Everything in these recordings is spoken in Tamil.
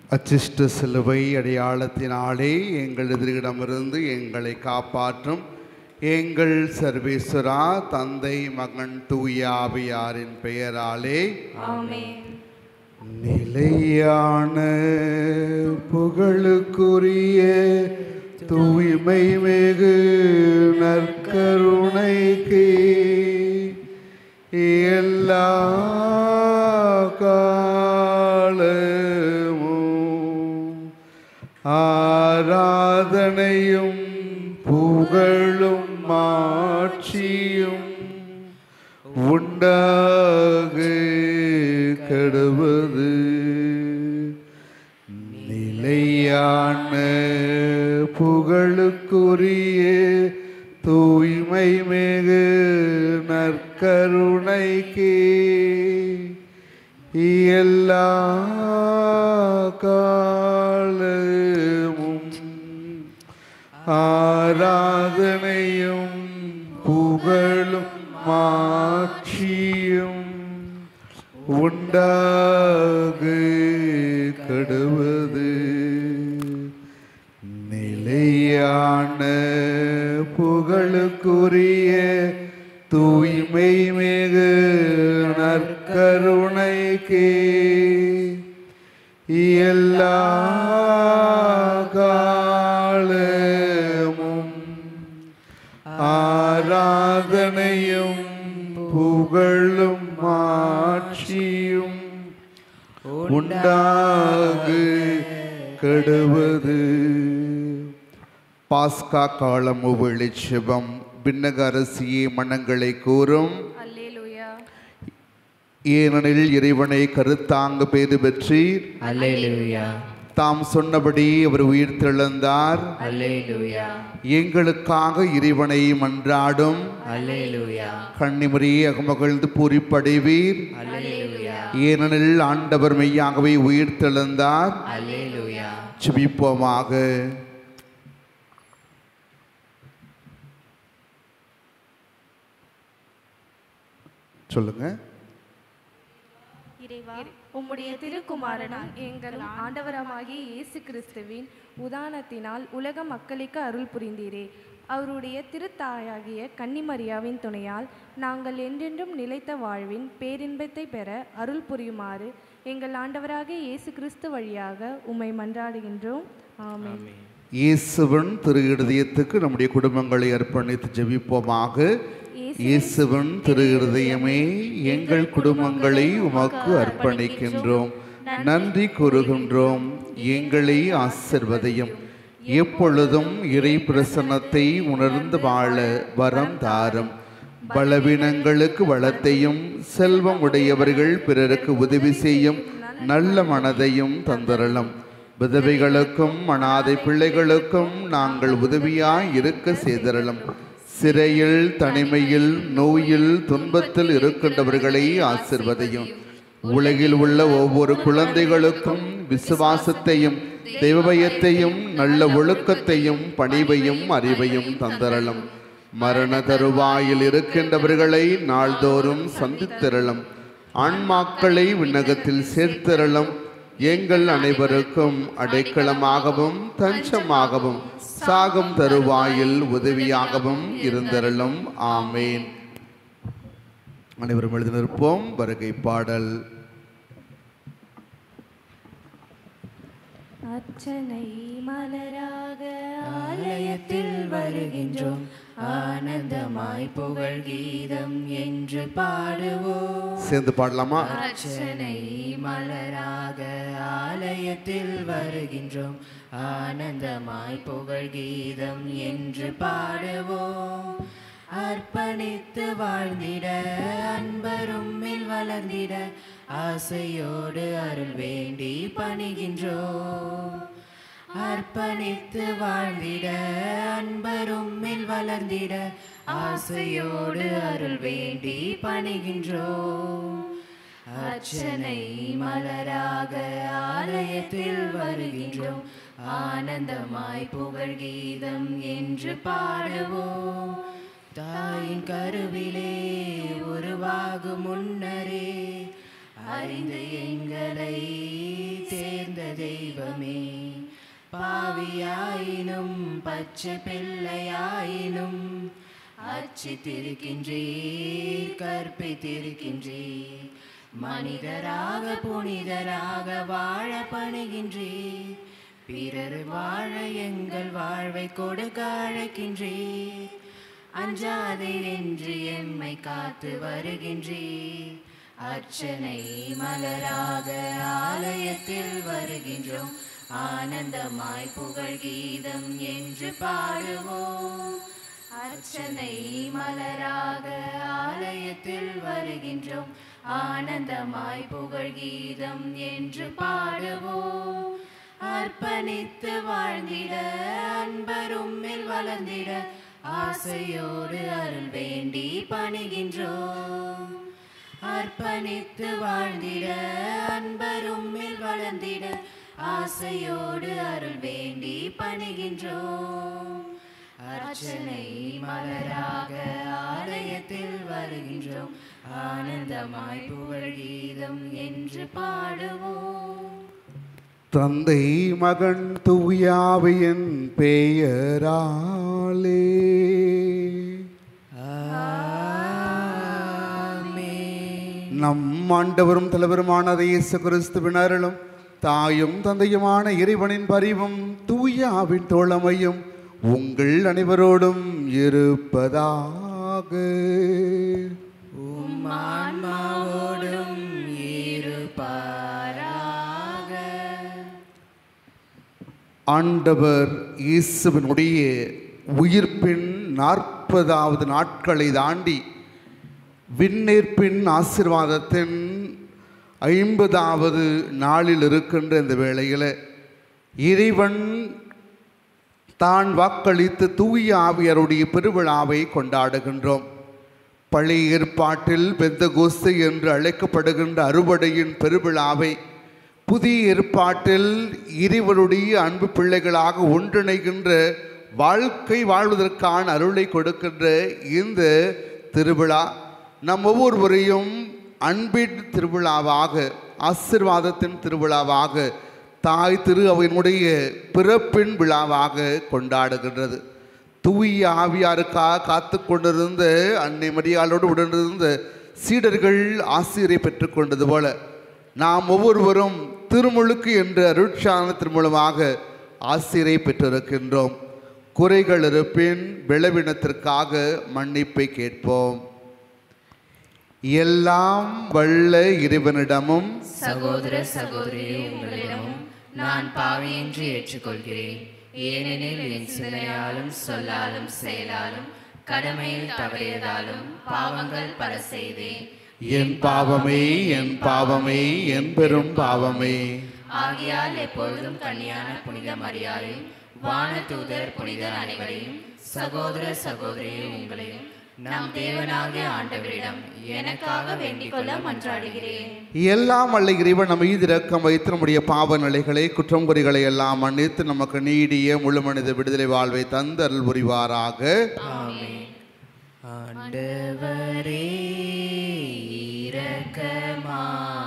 அச்சிஷ்ட சிலுவை அடையாளத்தினாலே எங்கள் எதிரிடமிருந்து எங்களை காப்பாற்றும் எங்கள் சர்வேஸ்வரா தந்தை மகன் தூய ஆவியாரின் பெயராலே ஆமென் நிலையான புகழுக்குரிய தூய்மை மிகு நற்கருணைக்கு எல்லா காலமும் ஆராதனையும் புகழும் மாட்சியும் உண்டாக கடுவது நிலையான புகழுக்குரிய தூய்மை மிகு நற்கருணைக்கு எல்லா காலமும் ஆராதனையும் புகழும் மாட்சியும் உண்டாக கடுவது நிலையான புகழுக்குரிய தூய்மை மிகு நற்கருணைக்கு எல்லா காலமும் ஆராதனையும் புகழும் மாட்சியும் உண்டாக கெடுவது பாஸ்கா காலம் வெளிச்சபம் பின்னக அரசியே மனங்களை கூறும் அல்லேலூயா ஏனெனில் இறைவனை கருத்தாங்க பேது பெற்றீர் அல்லேலூயா தாம் சொன்னபடி அவர் உயிர் தெழுந்தார் அல்லேலூயா எங்களுக்காக இறைவனை மன்றாடும் அல்லேலூயா கண்ணிமுறி அகமகிழ்ந்து பூரிப்படைவீர் அல்லேலூயா ஏனெனில் ஆண்டவர் மெய்யாகவே உயிர் தெழுந்தார் அல்லேலூயா செபிப்போமாக சொல்லுங்க இறைவா உம்முடைய திருக்குமாரனும் எங்கள் ஆண்டவரமாகிய இயேசு கிறிஸ்துவின் உதானத்தினால் உலக மக்களுக்கு அருள் புரிந்தீரே அவருடைய திருத்தாயாகிய கன்னிமரியாவின் துணையால் நாங்கள் என்றென்றும் நிலைத்த வாழ்வின் பேரின்பத்தை பெற அருள் புரியுமாறு எங்கள் ஆண்டவராகிய இயேசு கிறிஸ்து வழியாக உம்மை மன்றாடுகின்றோம் ஆமென் இயேசுவின் திரு இருதயத்துக்கு நம்முடைய குடும்பங்களை அர்ப்பணித்து ஜெபிப்போமாக இயேசுவின் திரு இருதயமே எங்கள் குடும்பங்களை உமக்கு அர்ப்பணிக்கின்றோம் நன்றி கூறுகின்றோம் எங்களை ஆசிர்வதையும் எப்பொழுதும் இறை பிரசன்னத்தை உணர்ந்து வாழ வரம் தாரும் பலவீனங்களுக்கு வளத்தையும் செல்வம் உடையவர்கள் பிறருக்கு உதவி செய்யும் நல்ல மனதையும் தந்தரலும் விதவைகளுக்கும் அனாதை பிள்ளைகளுக்கும் நாங்கள் உதவியாய் இருக்க செய்தரலும் சிறையில் தனிமையில் நோயில் துன்பத்தில் இருக்கின்றவர்களை ஆசிர்வதையும் உலகில் உள்ள ஒவ்வொரு குழந்தைகளுக்கும் விசுவாசத்தையும் தெய்வபயத்தையும் நல்ல ஒழுக்கத்தையும் பணிவையும் அறிவையும் தந்தரலும் மரண தருவாயில் இருக்கின்றவர்களை நாள்தோறும் சந்தித்திரளும் ஆன்மாக்களை விண்ணகத்தில் சேர்த்திரளும் எங்கள் அனைவருக்கும் அடைக்கலமாகவும் தஞ்சமாகவும் சாகும் தருவாயில் உதவியாகவும் இருந்தருளும் ஆமேன் அனைவரும் எழுதி நிற்போம் வருகை பாடல் அர்ச்சனை மலராக ஆலயத்தில் வருகின்றோம் ஆனந்தமாய் புகழ் கீதம் என்று பாடுவோம் சேர்ந்து பாடலாமா அர்ச்சனை மலராக ஆலயத்தில் வருகின்றோம் ஆனந்தமாய் புகழ் கீதம் என்று பாடுவோம் அர்ப்பணித்து வாழ்ந்திட அன்பரும்மில் வளர்ந்திட ஆசையோடு அருள் வேண்டி பணிகின்றோம் அர்ப்பணித்து வாழ்ந்திட அன்பரும்மில் வளர்ந்திட ஆசையோடு அருள் வேண்டி பணிகின்றோம் அர்ச்சனை மலராக ஆலயத்தில் வருகின்றோம் ஆனந்தமாய் புகழ் கீதம் என்று பாடுவோம் தாயின் கருவிலே உருவாகும் முன்னரே அறிந்து எங்களை தேர்ந்தது தெய்வமே பாவியாயினும் பச்சை பிள்ளையாயினும் அச்சித்திருக்கின்றீர் கற்பித்திருக்கின்றீர் மனிதராக புனிதராக வாழ பணிகின்றீர் பிறர் வாழ எங்கள் வாழ்வை கொடுக்க அழைக்கின்றீர் அஞ்சாதே என்று எம்மை காத்து வருகின்றீர் அர்ச்சனை மலராக ஆலயத்தில் வருகின்றோம் ஆனந்தமாய் புகழ் கீதம் என்று பாடுவோம் அர்ச்சனை மலராக ஆலயத்தில் வருகின்றோம் ஆனந்தமாய் புகழ் கீதம் என்று பாடுவோம் அர்ப்பணித்து வாழ்ந்திட அன்பரும்மில் வளர்ந்திட ஆசையோடு அருள் வேண்டி பணிகின்றோம் அர்ப்பணித்து வாழ்ந்திட அன்பரும்மில் வளர்ந்திட ஆசையோடு அருள் வேண்டி பணிகின்றோம் அர்ச்சனை மலராக ஆலயத்தில் வருகின்றோம் ஆனந்தமாய் புகழ் கீதம் என்று பாடுவோம் தந்தை மகன் தூயாவியின் பெயராலே ஆமென். நம் ஆண்டவரும் தலைவருமான இயேசு கிறிஸ்துவின் அருளும் தாயும் தந்தையுமான இறைவனின் பரிவும் தூயாவின் தோழமையும் உங்கள் அனைவரோடும் இருப்பதாக உம் ஆன்மாவோடும் இருப்பாராக ஆண்டவர் இயேசுவினுடைய உயிர்ப்பின் நாற்பதாவது நாட்களை தாண்டி விண்ணேற்பின் ஆசிர்வாதத்தின் ஐம்பதாவது நாளில் இருக்கின்ற இந்த வேளையில் இறைவன் தான் வாக்களித்து தூய ஆவியருடைய பெருவிழாவை கொண்டாடுகின்றோம் பழைய ஏற்பாட்டில் பெந்தகோஸ்து என்று அழைக்கப்படுகின்ற அறுவடையின் பெருவிழாவை புதிய ஏற்பாட்டில் இறைவனுடைய அன்பு பிள்ளைகளாக ஒன்றிணைகின்ற வாழ்க்கை வாழ்வதற்கான அருளை கொடுக்கின்ற இந்த திருவிழா நம் ஒவ்வொருவரையும் அன்பின் திருவிழாவாக ஆசிர்வாதத்தின் திருவிழாவாக தாய் திரு அவையினுடைய பிறப்பின் விழாவாக கொண்டாடுகின்றது தூய ஆவியாருக்காக காத்து கொண்டிருந்த அன்னை மரியாளோடு உடனிருந்த சீடர்கள் ஆசிரியரை பெற்றுக்கொண்டது போல நாம் ஒவ்வொருவரும் திருமுழுக்கு என்ற அருட்சானத்தின் மூலமாக ஆசிரியரை பெற்றிருக்கின்றோம் குறைகள் இருப்பின் விளைவினத்திற்காக மன்னிப்பை கேட்போம் எல்லாம் வல்ல இறைவனிடமும் சகோதர சகோதரியே உங்களிடமும் நான் பாவி என்று ஏற்றுக்கொள்கிறேன் ஏனெனில் என் சிந்தனையாலும் சொல்லாலும் செயலாலும் கடமையில் தவறியதாலும் பாவங்கள் பல செய்தேன் என் பாவமே என் பாவமே என் பெரும் பாவமே ஆகையால் எப்பொழுதும் கன்னியான புனித மரியாதையும் வானதூதர் புனிதர் அனைவரையும் சகோதர சகோதரியே உங்களையும் நம் தேவனாகிய ஆண்டவரிடம் எனக்காக வேண்டிக் கொள்ள மன்றாடுகிறேன் எல்லாம் வல்ல இறைவன் நம்ம மீது இரக்கம் வைத்து நம்முடைய பாவ நிலைகளை குற்றம் குறைகளை எல்லாம் மன்னித்து நமக்கு நீடிய முழு மனித விடுதலை வாழ்வை தந்து அருள் புரிவாராக ஆமென். ஆண்டவரே இரக்கமாயிரும்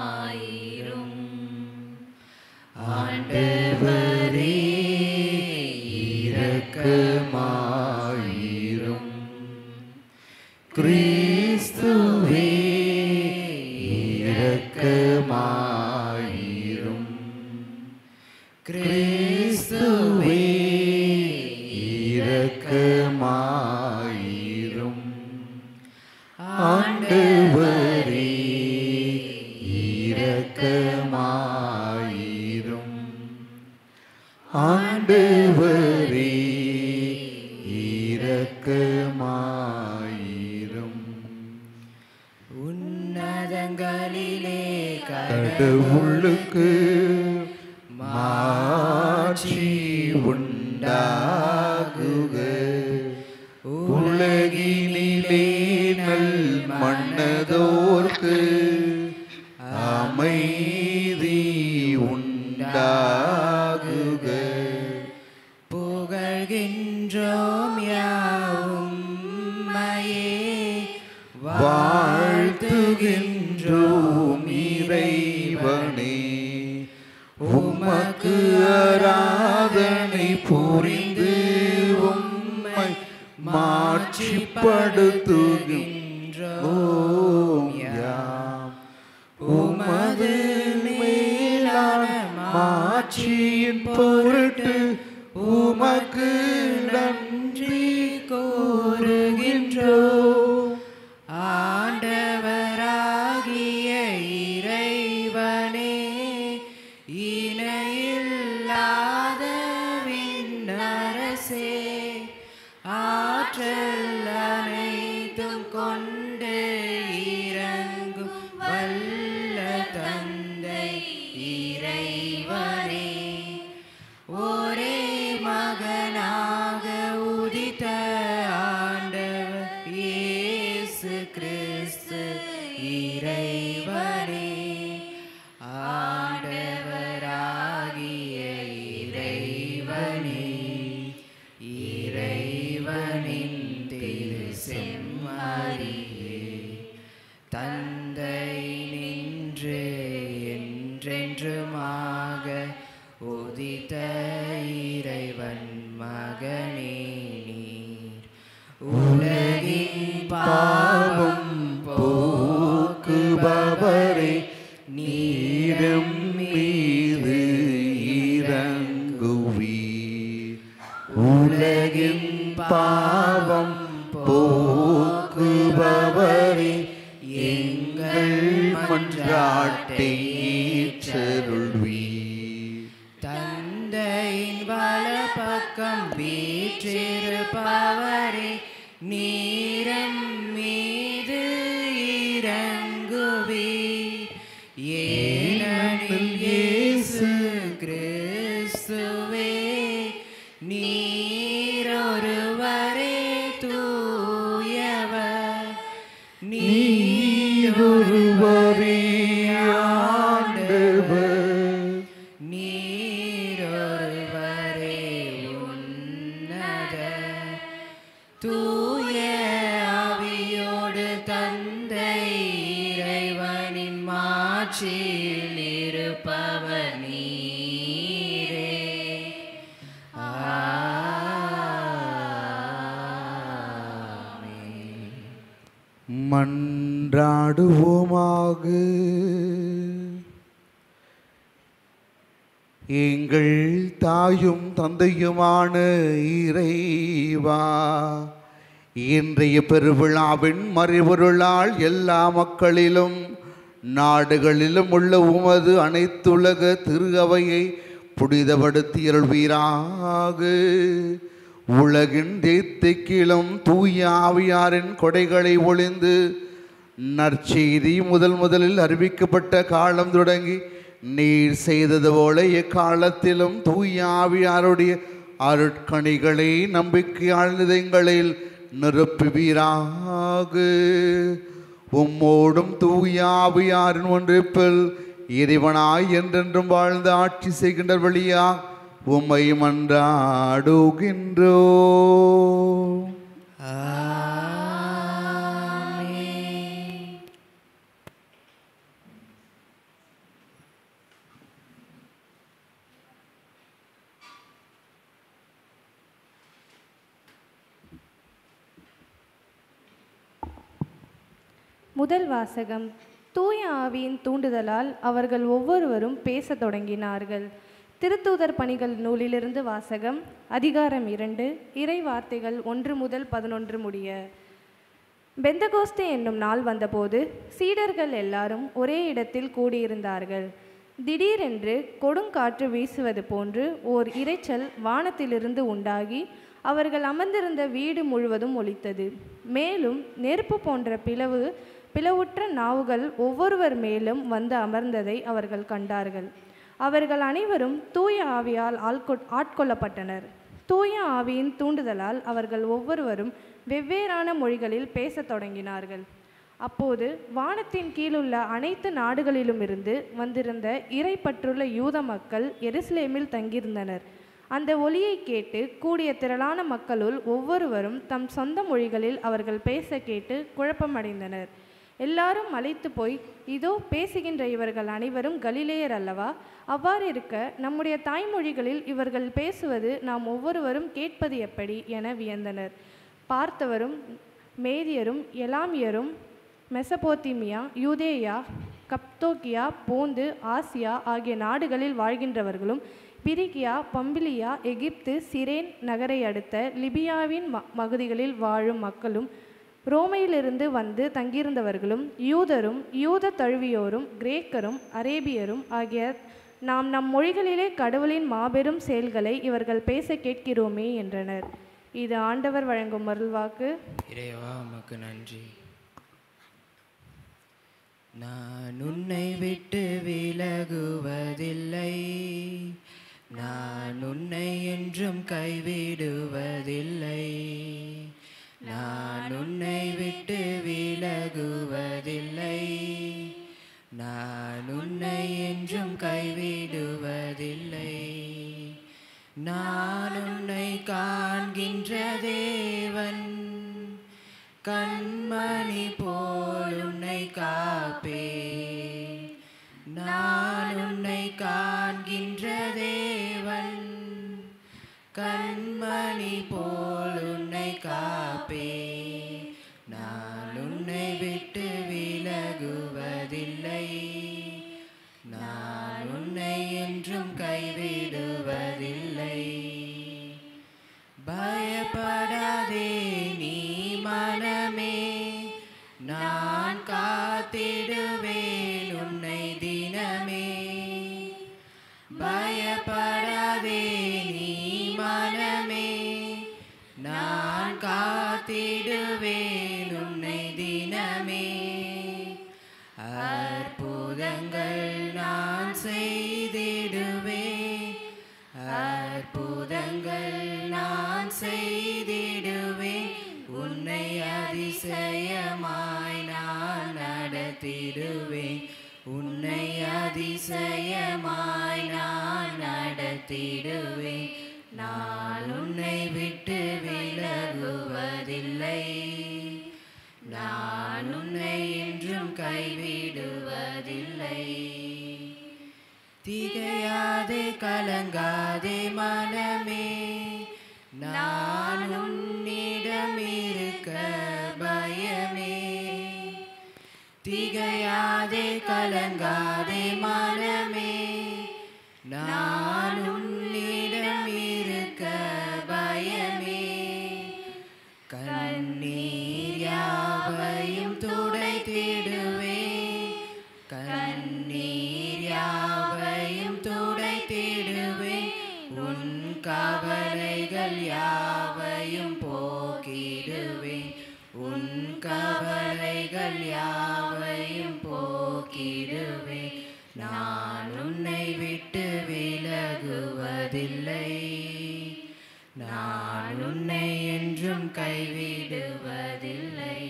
ஆண்டவரே இரக்கமாயிரும் கிறிஸ்துவே இரக்கமாயிரும் கிறிஸ்துவே இரக்கமாயிரும் ஆண்டவரே இரக்கமாயிரும் ஆண்டவரே இரக்கமாயிரும் உன்னதங்களிலே கடவுளுக்கு மாட்சி உண்டாகுக உலகினிலே நல் மன்னதோர்க்கு அமைதி உண்டாகுக புகழ்கின்றோம் யாவும் மையே வாழ்த்துகின்றோம் இறைவனே உமக்கு புரிந்து உம்மை மாட்சிப்படுத்துகின்றோம் யாம் உமது மேலான மாட்சியின் பொருட்டு உமக்கு நன்றி கூறுகின்றோம் ஆண்டவராகிய இறைவனே இணையில்லாத விண்ணரசே ஆற்றல் அனைத்தும் கொண்டு இறங்கும் வல்ல தந்தை இறைவனே ஒரே மகனாக உதித்த ஆண்டவர் இயேசு கிறிஸ்து இறைவனே ஆண்டவராகிய இறைவனே இறைவனின் திரு செம்மறியே தந்தை நின்று என்றென்றுமாக உதித்த இறைவன் மகனே நீர் உலகின் பாவம் போக்குபவரே நீரம் மீது இறங்குவீர் உலகின் பாவம் போக்குபவரே எங்கள் மன்றாட்டை ஏற்றருள்வீர் தந்தையின் வலப்பக்கம் வீற்றிருப்பவரே நீரம் மீது இறங்குவே ஏனெனில் இயேசு கிறிஸ்துவே நீரொருவரே தூயவர் நீரொருவரே ஆண்டவர் நீரொருவரே உன்னத தூய ஆவியோடு தந்தை இறைவனின் மாட்சியில் இருப்பவர் நீரே ஆமென். மன்றாடுவோமாக எங்கள் தாயும் தந்தையுமான இறைவா இன்றைய பெருவிழாவின் மறைபொருளால் எல்லா மக்களிலும் நாடுகளிலும் உள்ள உமது அனைத்துலக திரு அவையை புனிதப்படுத்தியருள்வீராக உலகின் தேத்திக்கிலும் தூய ஆவியாரின் கொடைகளை ஒளிந்து நற்செய்தி முதல் முதலில் அறிவிக்கப்பட்ட காலம் தொடங்கி நீர் செய்தது போல எக்காலத்திலும் தூய ஆவியாருடைய அருட்கணிகளை நம்பிக்கையாளர்களில் நிரப்புவீராக உம்மோடும் தூய ஆவியாரின் ஒன்றிப்பில் இறைவனாய் என்றென்றும் வாழ்ந்து ஆட்சி செய்கின்ற வழியா உம்மை மன்றாடுகின்றோ ஆமென். முதல் வாசகம் தூய ஆவியின் தூண்டுதலால் அவர்கள் ஒவ்வொருவரும் பேசத் தொடங்கினார்கள் திருத்தூதர் பணிகள் நூலிலிருந்து வாசகம் அதிகாரம் இரண்டு இறை வார்த்தைகள் ஒன்று முதல் பதினொன்று முடிய பெந்தகோஸ்தே என்னும் நாள் வந்தபோது சீடர்கள் எல்லாரும் ஒரே இடத்தில் கூடியிருந்தார்கள் திடீரென்று கொடுங்காற்று வீசுவது போன்று ஓர் இரைச்சல் வானத்திலிருந்து உண்டாகி அவர்கள் அமர்ந்திருந்த வீடு முழுவதும் ஒலித்தது மேலும் நெருப்பு போன்ற பிளவு பிளவுற்ற நாவுகள் ஒவ்வொருவர் மேலும் வந்து அமர்ந்ததை அவர்கள் கண்டார்கள் அவர்கள் அனைவரும் தூய ஆவியால் ஆள்கொ ஆட்கொள்ளப்பட்டனர் தூய ஆவியின் தூண்டுதலால் அவர்கள் ஒவ்வொருவரும் வெவ்வேறான மொழிகளில் பேசத் தொடங்கினார்கள் அப்போது வானத்தின் கீழுள்ள அனைத்து நாடுகளிலுமிருந்து வந்திருந்த இறைப்பற்றுள்ள யூத மக்கள் எருசலேமில் தங்கியிருந்தனர் அந்த ஒலியை கேட்டு கூடிய திரளான மக்களுள் ஒவ்வொருவரும் தம் சொந்த மொழிகளில் அவர்கள் பேச கேட்டு குழப்பமடைந்தனர் எல்லாரும் மலைத்து போய் இதோ பேசுகின்ற இவர்கள் அனைவரும் கலிலேயர் அல்லவா அவ்வாறு இருக்க நம்முடைய தாய்மொழிகளில் இவர்கள் பேசுவது நாம் ஒவ்வொருவரும் கேட்பது எப்படி என வியந்தனர் பார்த்தவரும் மேதியரும் எலாமியரும் மெசபோத்திமியா யூதேயா கப்தோக்கியா போந்து ஆசியா ஆகிய நாடுகளில் வாழ்கின்றவர்களும் பிரிகியா பம்பிலியா எகிப்து சிரேன் நகரை அடுத்த லிபியாவின் ம பகுதிகளில் வாழும் மக்களும் ரோமையிலிருந்து வந்து தங்கியிருந்தவர்களும் யூதரும் யூத தழுவியோரும் கிரேக்கரும் அரேபியரும் ஆகிய நாம் நம் மொழிகளிலே கடவுளின் மாபெரும் செயல்களை இவர்கள் பேச கேட்கிறோமே என்றனர் இது ஆண்டவர் வழங்கும் அருள்வாக்கு இறைவா உமக்கு நன்றி நான் உன்னை விட்டு விலகுவதில்லை நான் உன்னை என்றும் கைவிடுவதில்லை நான் உன்னை விட்டு விலகுவதில்லை நான் உன்னை என்றும் கைவிடுவதில்லை நான் உன்னை காண்கின்ற தேவன் கண்மணி போல் உன்னை காப்பே நான் உன்னை காண்கின்ற தேவன் கண்மணி போல் உன்னை காப்பே நான் உன்னை விட்டு விலகுவதில்லை நான் உன்னை என்றும் கைவிடுவதில்லை பயப்படாதே நீ மனமே நான் காத்திடுவேன் உன்னை தினமே பயப்படாதே நீ மனமே நான் காத்திடுவேன் உன்னை தினமே அற்புதங்கள் நான் செய்திடுவேன் அற்புதங்கள் நான் செய்திடுவேன் உன்னை அதிசயமாய் நான் நடத்திடுவேன் உன்னை அதிசயமாய் நான் நடத்திடுவேன் நான் உன்னை விட்டு விலகுவதில்லை நான் உன்னை என்றும் கைவிடுவதில்லை திகையாதே கலங்காதே மனமே நான் உன்னிடம் இருக்க பயமே திகையாதே கலங்காதே மனமே நான் உன்னிடம் இருக்க பயமே கண்ணீர் யாவையும் துடைத்திடுவேன் கண்ணீர் யாவையும் துடைத்திடுவேன் உன் கவலைகள் யாவையும் போக்கிடுவேன் உன் கவலைகள் யாவையும் போக்கிடுவேன் நான் உன்னை விட்டு விலகுவதில்லை நான் உன்னை என்றும் கைவிடுவதில்லை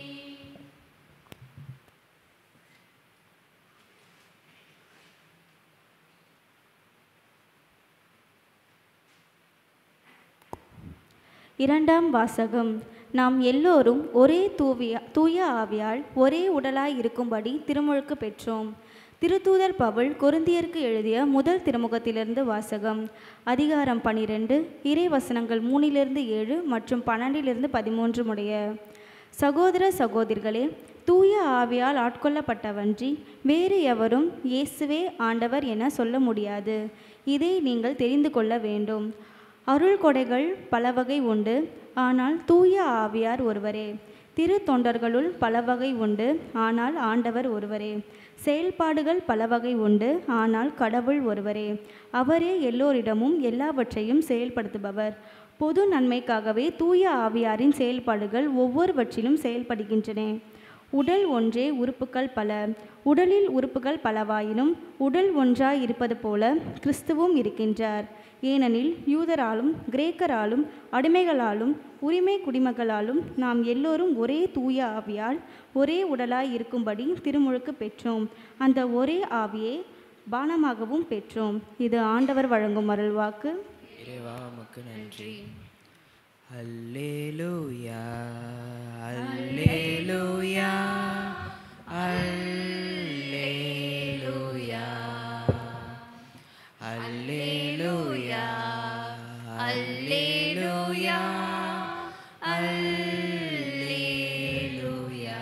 இரண்டாம் வாசகம் நாம் எல்லோரும் ஒரே தூவிய தூய ஆவியால் ஒரே உடலாய் இருக்கும்படி திருமுழுக்கு பெற்றோம் திருத்தூதர் பவுல் கொருந்தியருக்கு எழுதிய முதல் திருமுகத்திலிருந்து வாசகம் அதிகாரம் பனிரெண்டு இறை வசனங்கள் மூணிலிருந்து ஏழு மற்றும் பன்னெண்டிலிருந்து பதிமூன்று முடிய சகோதர சகோதரிகளே தூய ஆவியால் ஆட்கொள்ளப்பட்டவன்றி வேறு எவரும் இயேசுவே ஆண்டவர் என சொல்ல முடியாது இதை நீங்கள் தெரிந்து கொள்ள வேண்டும் அருள் கொடைகள் பல வகை உண்டு ஆனால் தூய ஆவியார் ஒருவரே திரு தொண்டர்களுள் பல வகை உண்டு ஆனால் ஆண்டவர் ஒருவரே செயல்பாடுகள் பல வகை உண்டு ஆனால் கடவுள் ஒருவரே அவரே எல்லோரிடமும் எல்லாவற்றையும் செயல்படுத்துபவர் பொது நன்மைக்காகவே தூய ஆவியாரின் செயல்பாடுகள் ஒவ்வொருவற்றிலும் செயல்படுகின்றன உடல் ஒன்றே உறுப்புகள் பல உடலில் உறுப்புகள் பலவாயினும் உடல் ஒன்றாய் இருப்பது போல கிறிஸ்துவும் இருக்கின்றார் ஏனெனில் யூதராலும் கிரேக்கராலும் அடிமைகளாலும் உரிமை குடிமக்களாலும் நாம் எல்லோரும் ஒரே தூய ஆவியால் ஒரே உடலாய் இருக்கும்படி திருமுழுக்கு பெற்றோம் அந்த ஒரே ஆவியே பானமாகவும் பெற்றோம் இது ஆண்டவர் வழங்கும் அருள்வாக்கு இறைவா உமக்கு நன்றி அல்லேலூயா அல்லேலூயா அல்லேலூயா அல்லேலூயா அல்லேலூயா அல்லேலூயா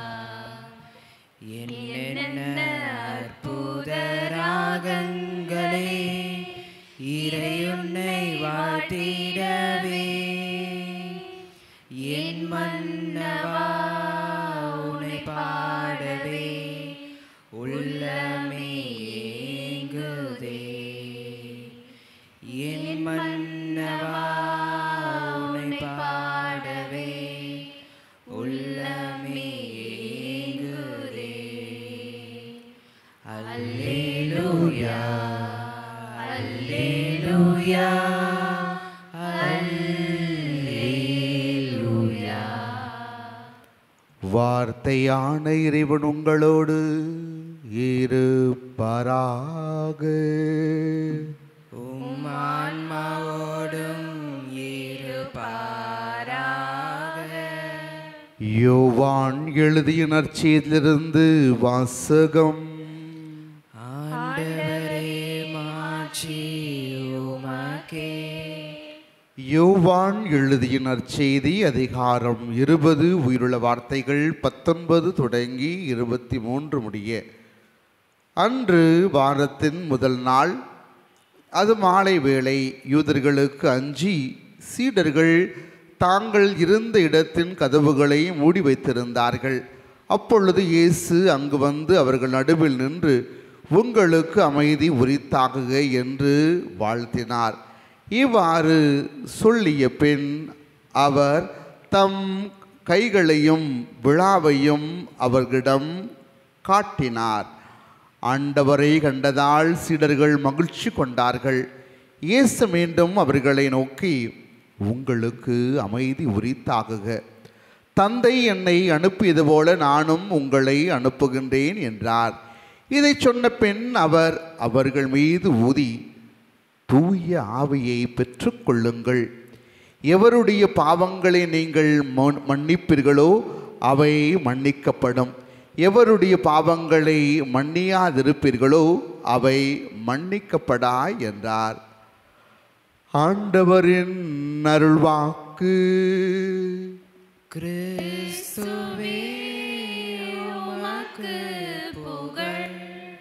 என்னென்ன அற்புத ராகங்களே இறையுன்னை வாழ்த்திடவே என் மன்னவா உன்னை பாடவே உள்ளமே ஏங்குதே என் மன்னவா உன்னை பாடவே உள்ளமே ஏங்குதே அல்லேலூயா அல்லேலூயா அல்லேலூயா வார்த்தையான இறைவன் உங்களோடு இருப்பாராக உம் ஆன்மாவோடும் இருப்பாராக யோவான் எழுதிய நற்செய்தியிலிருந்து வாசகம் ஆண்டவரே மாட்சி உமக்கே யோவான் எழுதிய நற்செய்தி அதிகாரம் இருபது உயிருள்ள வார்த்தைகள் பத்தொன்பது தொடங்கி இருபத்தி மூன்று முடிய அன்று வாரத்தின் முதல் நாள் அது மாலை வேளை யூதர்களுக்கு அஞ்சி சீடர்கள் தாங்கள் இருந்த இடத்தின் கதவுகளை மூடி வைத்திருந்தார்கள் அப்பொழுது இயேசு அங்கு வந்து அவர்கள் நடுவில் நின்று உங்களுக்கு அமைதி உரித்தாகுக என்று வாழ்த்தினார் இவ்வாறு சொல்லிய பின் அவர் தம் கைகளையும் விழாவையும் அவர்களிடம் காட்டினார் ஆண்டவரை கண்டதால் சீடர்கள் மகிழ்ச்சி கொண்டார்கள் இயேசு மீண்டும் அவர்களை நோக்கி உங்களுக்கு அமைதி உரித்தாகுக தந்தை என்னை அனுப்பியது போல நானும் உங்களை அனுப்புகின்றேன் என்றார் இதை சொன்ன பின் அவர் அவர்கள் மீது ஊதி தூய ஆவியை பெற்றுக்கொள்ளுங்கள் எவருடைய பாவங்களை நீங்கள் மன்- மன்னிப்பீர்களோ அவை மன்னிக்கப்படும் எவருடைய பாவங்களை மன்னியாதிருப்பீர்களோ அவை மன்னிக்கப்படா என்றார் ஆண்டவரின் அருள்வாக்கு கிறிஸ்துவே உமக்கு புகழ்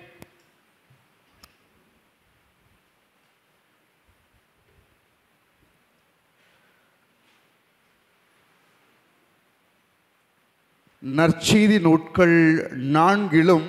நற்செய்தி நூட்கள் நான்கிலும்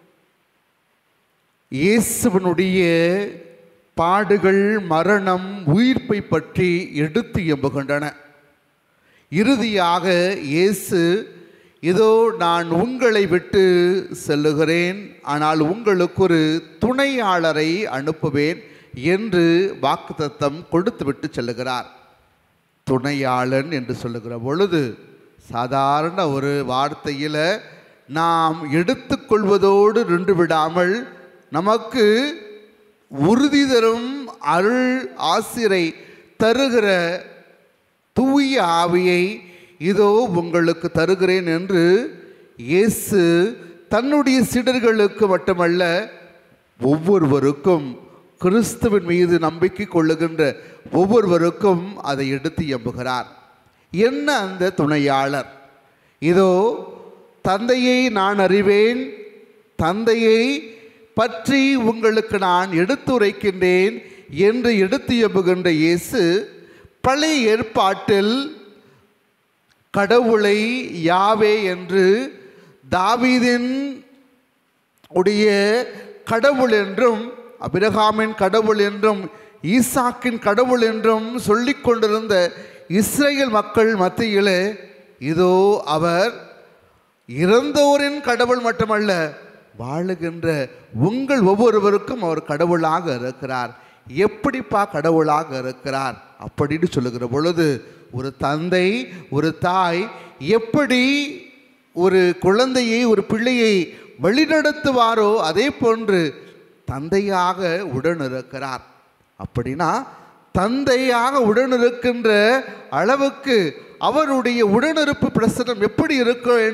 இயேசுவனுடைய பாடுகள் மரணம் உயிர்ப்பை பற்றி எடுத்து எம்புகின்றன இறுதியாக இயேசு இதோ நான் உங்களை விட்டு செல்லுகிறேன் ஆனால் உங்களுக்கு ஒரு துணையாளரை அனுப்புவேன் என்று வாக்குத்தத்தம் கொடுத்துவிட்டு செல்லுகிறார் துணையாளன் என்று சொல்லுகிற பொழுது சாதாரண ஒரு வார்த்தையில் நாம் எடுத்துக்கொள்வதோடு நின்று விடாமல் நமக்கு உறுதி தரும் அருள் ஆசிரை தருகிற தூய ஆவியை இதோ உங்களுக்கு தருகிறேன் என்று இயேசு தன்னுடைய சீடர்களுக்கு மட்டுமல்ல ஒவ்வொருவருக்கும் கிறிஸ்துவின் மீது நம்பிக்கை கொள்ளுகின்ற ஒவ்வொருவருக்கும் அதை எடுத்து எம்புகிறார் என்ன அந்த துணையாளர் இதோ தந்தையை நான் அறிவேன் தந்தையை பற்றி உங்களுக்கு நான் எடுத்துரைக்கின்றேன் என்று எடுத்து எம்புகின்ற இயேசு பழைய ஏற்பாட்டில் கடவுளை யாவே என்று தாவீதின் உடைய கடவுள் என்றும் அபிரகாமின் கடவுள் என்றும் ஈசாக்கின் கடவுள் என்றும் சொல்லிக் கொண்டிருந்த இஸ்ரேல் மக்கள் மத்தியிலே இதோ அவர் இறந்தோரின் கடவுள் மட்டுமல்ல வாழுகின்ற உங்கள் ஒவ்வொருவருக்கும் அவர் கடவுளாக இருக்கிறார் எப்படிப்பா கடவுளாக இருக்கிறார் அப்படின்னு சொல்லுகிற பொழுது ஒரு தந்தை ஒரு தாய் எப்படி ஒரு குழந்தையை ஒரு பிள்ளையை வழிநடத்துவாரோ அதே போன்று தந்தையாக உடன் இருக்கிறார் அப்படின்னா தந்தையாக உடனிருக்கின்ற அளவுக்கு அவருடைய உடனிருப்பு பிரசனம் எப்படி இருக்க வேண்டும்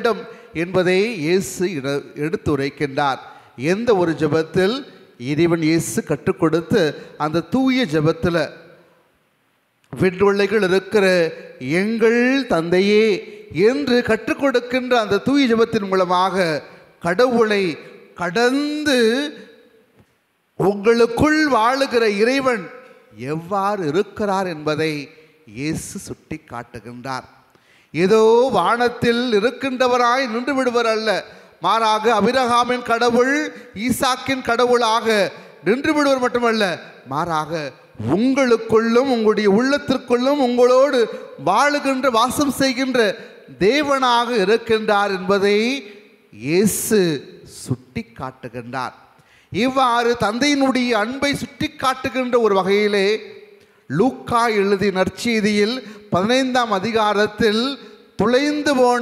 என்பதை இயேசு இட- எடுத்துரைக்கின்றார் எந்த ஒரு ஜெபத்தில் இறைவன் இயேசு கற்றுக் கொடுத்து அந்த தூய ஜெபத்தில் விண்வெள்ளைகள் இருக்கிற எங்கள் தந்தையே என்று கற்றுக் கொடுக்கின்ற அந்த தூய ஜெபத்தின் மூலமாக கடவுளை கடந்து உங்களுக்குள் வாழுகிற இறைவன் எவ்வாறு இருக்கிறார் என்பதை இயேசு சுட்டி காட்டுகின்றார் ஏதோ வானத்தில் இருக்கின்றவராய் நின்று விடுவர் அல்ல மாறாக அபிரகாமின் கடவுள் ஈசாக்கின் கடவுளாக நின்று விடுவர் மட்டுமல்ல மாறாக உங்களுக்குள்ளும் உங்களுடைய உள்ளத்திற்குள்ளும் உங்களோடு வாழுகின்ற வாசம் செய்கின்ற தேவனாக இருக்கின்றார் என்பதை இயேசு சுட்டி காட்டுகின்றார் இவ்வாறு தந்தையினுடைய அன்பை சுட்டி காட்டுகின்ற ஒரு வகையிலே லூக்கா எழுதிய நற்செய்தியில் பதினைந்தாம் அதிகாரத்தில் துளைந்து போன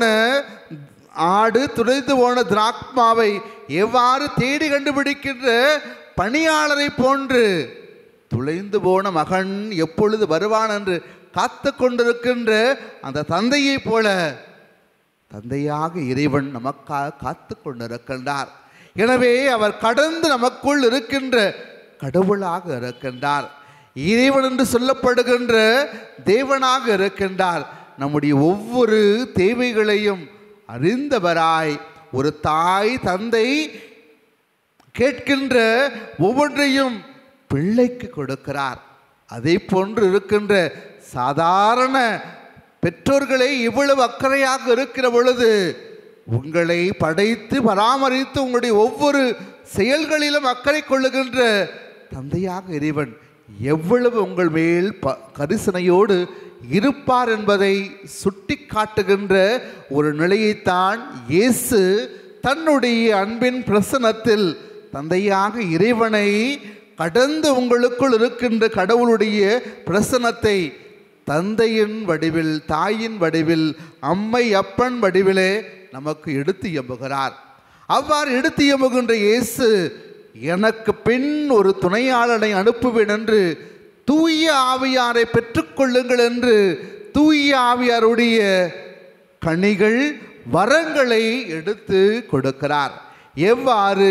ஆடு துளைந்து போன திராக்மாவை எவ்வாறு தேடி கண்டுபிடிக்கின்ற பணியாளரை போன்று துளைந்து போன மகன் எப்பொழுது வருவான் என்று காத்து கொண்டிருக்கின்ற அந்த தந்தையைப் போல தந்தையாக இறைவன் நமக்காக காத்து கொண்டிருக்கின்றார் எனவே அவர் கடந்து நமக்குள் இருக்கின்ற கடவுளாக இருக்கின்றார் இறைவன் என்று சொல்லப்படுகின்ற தேவனாக இருக்கின்றார் நம்முடைய ஒவ்வொரு தேவைகளையும் அறிந்தவராய் ஒரு தாய் தந்தை கேட்கின்ற ஒவ்வொன்றையும் பிள்ளைக்கு கொடுக்கிறார் அதை போன்று இருக்கின்ற சாதாரண பெற்றோர்களை இவ்வளவு அக்கறையாக இருக்கிற பொழுது உங்களை படைத்து பராமரித்து உங்களுடைய ஒவ்வொரு செயல்களிலும் அக்கறை கொள்ளுகின்ற தந்தையாக இறைவன் எவ்வளவு உங்கள் மேல் ப கரிசனையோடு இருப்பார் என்பதை சுட்டி காட்டுகின்ற ஒரு நிலையைத்தான் இயேசு தன்னுடைய அன்பின் பிரசனத்தில் தந்தையாக இறைவனை கடந்து உங்களுக்குள் இருக்கின்ற கடவுளுடைய பிரசனத்தை தந்தையின் வடிவில் தாயின் வடிவில் அம்மை அப்பன் வடிவிலே நமக்கு எடுத்து எம்புகிறார் அவ்வாறு எடுத்து எம்புகின்ற இயேசு எனக்கு பின் ஒரு துணையாளனை அனுப்புவேன் என்று தூய ஆவியாரை பெற்றுக்கொள்ளுங்கள் என்று தூய ஆவியாருடைய கனிகள் வரங்களை எடுத்து கொடுக்கிறார் எவ்வாறு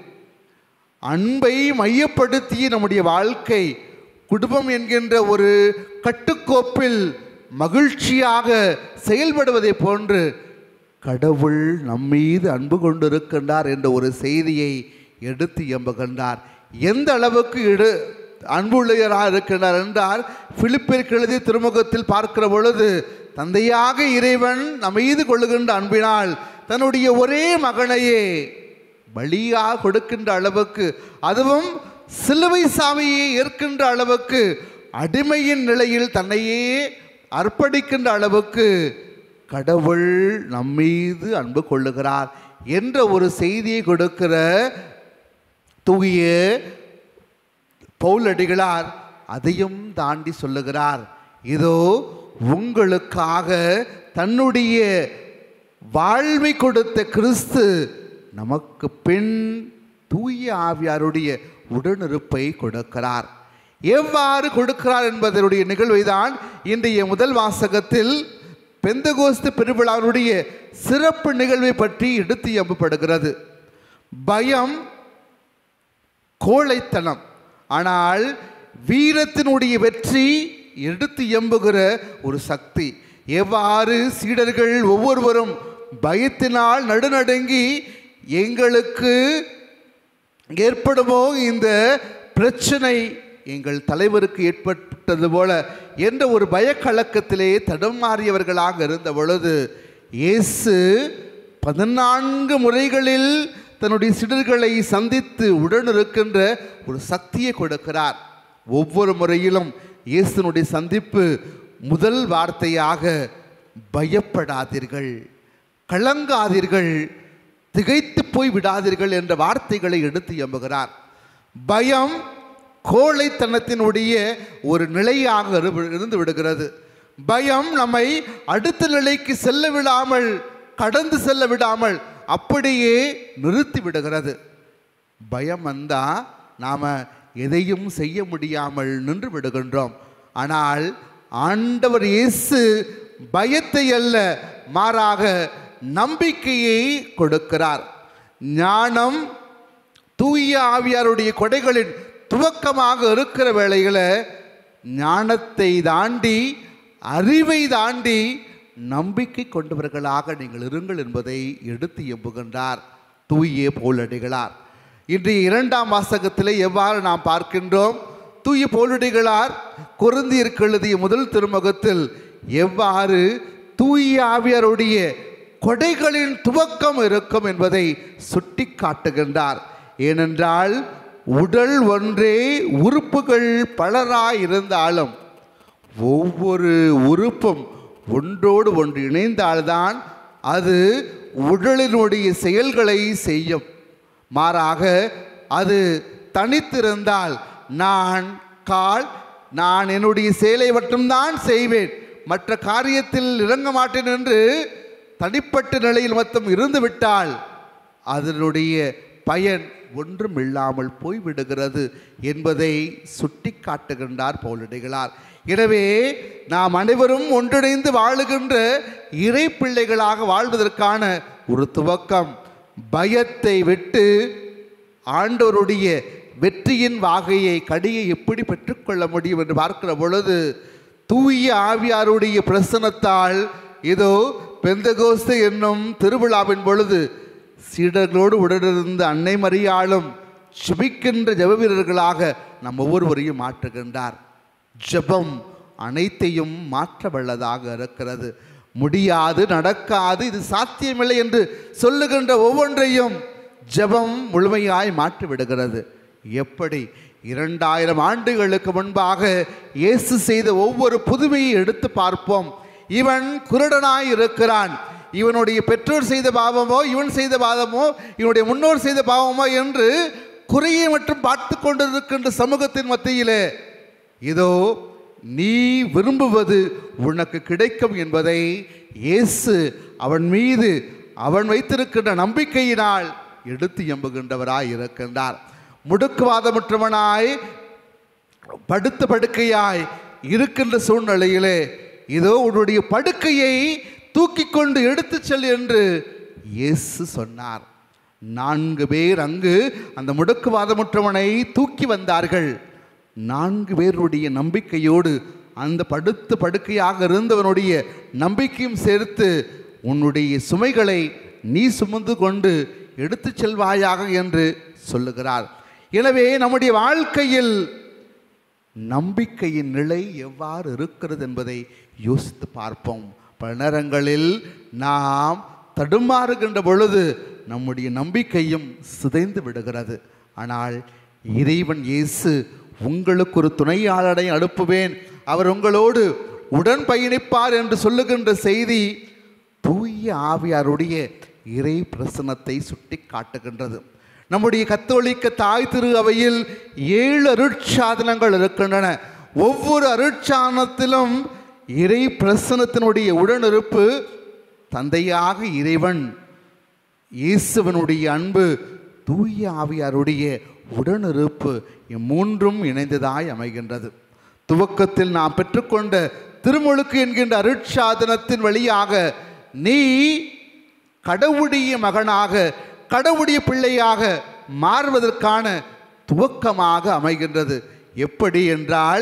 அன்பை மையப்படுத்தி நம்முடைய வாழ்க்கை குடும்பம் என்கின்ற ஒரு கட்டுக்கோப்பில் மகிழ்ச்சியாக செயல்படுவதை போன்று கடவுள் நம்மீது அன்பு கொண்டிருக்கின்றார் என்ற ஒரு செய்தியை எடுத்து எம்புகின்றார் எந்த அளவுக்கு இடு அன்புள்ளையராக இருக்கின்றார் என்றால் பிலிப்பிற்கு எழுதிய திருமுகத்தில் பார்க்கிற பொழுது தந்தையாக இறைவன் நம்மீது கொள்ளுகின்ற அன்பினால் தன்னுடைய ஒரே மகனையே பலியாக கொடுக்கின்ற அளவுக்கு அதுவும் சிலுவை சாவியை ஏற்கின்ற அளவுக்கு அடிமையின் நிலையில் தன்னையே அர்ப்பணிக்கின்ற அளவுக்கு கடவுள் நம்மீது அன்பு கொள்ளுகிறார் என்ற ஒரு செய்தியை கொடுக்கிற தூய பவுலடிகளார் அதையும் தாண்டி சொல்லுகிறார் இதோ உங்களுக்காக தன்னுடைய வாழ்வை கொடுத்த கிறிஸ்து நமக்கு பின் தூய ஆவியாருடைய உடனிருப்பை கொடுக்கிறார் எவ்வாறு கொடுக்கிறார் என்பதனுடைய நிகழ்வை தான் இன்றைய முதல் வாசகத்தில் பெந்தகோஸ்து பெருவிழாவுடைய சிறப்பு நிகழ்வை பற்றி எடுத்து எம்பப்படுகிறது பயம் கோழைத்தனம் ஆனால் வீரத்தினுடைய வெற்றி எடுத்து எம்புகிற ஒரு சக்தி எவ்வாறு சீடர்கள் ஒவ்வொருவரும் பயத்தினால் நடுநடுங்கி எங்களுக்கு ஏற்படுமோ இந்த பிரச்சனை எங்கள் தலைவருக்கு ஏற்பட்டது போல என்ற ஒரு பயக்கலக்கத்திலே தடுமாறியவர்களாக இருந்த பொழுது இயேசு பதினான்கு முறைகளில் தன்னுடைய சிடர்களை சந்தித்து உடனிருக்கின்ற ஒரு சக்தியை கொடுக்கிறார் ஒவ்வொரு முறையிலும் இயேசுனுடைய சந்திப்பு முதல் வார்த்தையாக பயப்படாதீர்கள் கலங்காதீர்கள் திகைத்து போய் விடாதீர்கள் என்ற வார்த்தைகளை எடுத்து எம்புகிறார் பயம் கோழைத்தனத்தினுடைய ஒரு நிலையாக இரு- இருந்து விடுகிறது பயம் நம்மை அடுத்த நிலைக்கு செல்ல விடாமல் கடந்து செல்ல விடாமல் அப்படியே நிறுத்தி விடுகிறது பயம் வந்தா நாம் எதையும் செய்ய முடியாமல் நின்று விடுகின்றோம் ஆனால் ஆண்டவர் இயேசு பயத்தை அல்ல மாறாக நம்பிக்கையை கொடுக்கிறார் ஞானம் தூய ஆவியாருடைய கொடைகளின் துவக்கமாக இருக்கிற வேளையில் ஞானத்தை தாண்டி அறிவை தாண்டி நம்பிக்கை கொண்டவர்களாக நீங்கள் இருங்கள் என்பதை எடுத்து எம்புகின்றார் தூய போலடிகளார் இன்றைய இரண்டாம் வாசகத்தில் எவ்வாறு நாம் பார்க்கின்றோம் தூய போலடிகளார் குருந்தியருக்கு எழுதிய முதல் திருமுகத்தில் எவ்வாறு தூய ஆவியாருடைய கொடைகளின் துவக்கம் இருக்கும் என்பதை சுட்டி காட்டுகின்றார் ஏனென்றால் உடல் ஒன்றே உறுப்புகள் பலராய் இருந்தாலும் ஒவ்வொரு உறுப்பும் ஒன்றோடு ஒன்று இணைந்தால்தான் அது உடலினுடைய செயல்களை செய்யும் மாறாக அது தனித்திருந்தால் நான் கால் நான் என்னுடைய செயலை மட்டும்தான் செய்வேன் மற்ற காரியத்தில் இறங்க மாட்டேன் என்று தனிப்பட்ட நிலையில் மட்டும் இருந்துவிட்டால் அதனுடைய பயன் ஒன்றும் இல்லாமல் போய்விடுகிறது என்பதை சுட்டி காட்டுகின்றார் பவுலடிகளார் எனவே நாம் அனைவரும் ஒன்றிணைந்து வாழுகின்ற இறை பிள்ளைகளாக வாழ்வதற்கான ஒரு துவக்கம் பயத்தை விட்டு ஆண்டவருடைய வெற்றியின் வாகையை கடியை எப்படி பெற்றுக்கொள்ள முடியும் என்று பார்க்கிற பொழுது தூய ஆவியாருடைய பிரசனத்தால் இதோ பெந்தகோஸ்து என்னும் திருவிழாவின் பொழுது சீடர்களோடு உடனிருந்த அன்னை மரியாளும் ஜெபிக்கின்ற ஜெப வீரர்களாக நம் ஒவ்வொருவரையும் மாற்றுகின்றார் ஜெபம் அனைத்தையும் மாற்ற வல்லதாக இருக்கிறது முடியாது நடக்காது இது சாத்தியமில்லை என்று சொல்லுகின்ற ஒவ்வொன்றையும் ஜெபம் முழுமையாய் மாற்றி விடுகிறது எப்படி இரண்டாயிரம் ஆண்டுகளுக்கு முன்பாக இயேசு செய்த ஒவ்வொரு புதுமையை எடுத்து பார்ப்போம் இவன் குருடனாய் இருக்கிறான் இவனுடைய பெற்றோர் செய்த பாவமோ இவன் செய்த பாவமோ இவனுடைய முன்னோர் செய்த பாவமோ என்று குறையை மட்டும் பார்த்து கொண்டிருக்கின்ற சமூகத்தின் மத்தியிலே இதோ நீ விரும்புவது உனக்கு கிடைக்கும் என்பதை இயேசு அவன் மீது அவன் வைத்திருக்கின்ற நம்பிக்கையினால் எடுத்து எம்புகின்றவராய் இருக்கின்றார் முடுக்குவாதமற்றவனாய் படுத்த படுக்கையாய் இருக்கின்ற சூழ்நிலையிலே இதோ உன்னுடைய படுக்கையை தூக்கி கொண்டு எடுத்துச் செல் என்று இயேசு சொன்னார் நான்கு பேர் அங்கு அந்த முடுக்குவாதமுற்றவனை தூக்கி வந்தார்கள் நான்கு பேருடைய நம்பிக்கையோடு அந்த படுத்து படுக்கையாக இருந்தவனுடைய நம்பிக்கையும் சேர்த்து உன்னுடைய சுமைகளை நீ சுமந்து கொண்டு எடுத்துச் செல்வாயாக என்று சொல்லுகிறார் எனவே நம்முடைய வாழ்க்கையில் நம்பிக்கையின் நிலை எவ்வாறு இருக்கிறது என்பதை யோசித்து பார்ப்போம் பல நேரங்களில் நாம் தடுமாறுகின்ற பொழுது நம்முடைய நம்பிக்கையும் சிதைந்து விடுகிறது ஆனால் இறைவன் இயேசு உங்களுக்கு ஒரு துணையாளரை அனுப்புவேன் அவர் உங்களோடு உடன் பயணிப்பார் என்று சொல்லுகின்ற செய்தி தூய ஆவியாருடைய இறை பிரசனத்தை சுட்டி காட்டுகின்றது நம்முடைய கத்தோலிக்க தாய் திரு அவையில் ஏழு அருட்சாதனங்கள் இருக்கின்றன ஒவ்வொரு அருட்சாதனத்திலும் இறை பிரசனத்தினுடைய உடனிருப்பு தந்தையாக இறைவன் இயேசுவனுடைய அன்பு தூய ஆவியாருடைய உடனிருப்பு இம்மூன்றும் இணைந்ததாய் அமைகின்றது துவக்கத்தில் நாம் பெற்றுக்கொண்ட திருமுழுக்கு என்கின்ற அருட்சாதனத்தின் வழியாக நீ கடவுளுடைய மகனாக கடவுளுடைய பிள்ளையாக மாறுவதற்கான துவக்கமாக அமைகின்றது எப்படி என்றால்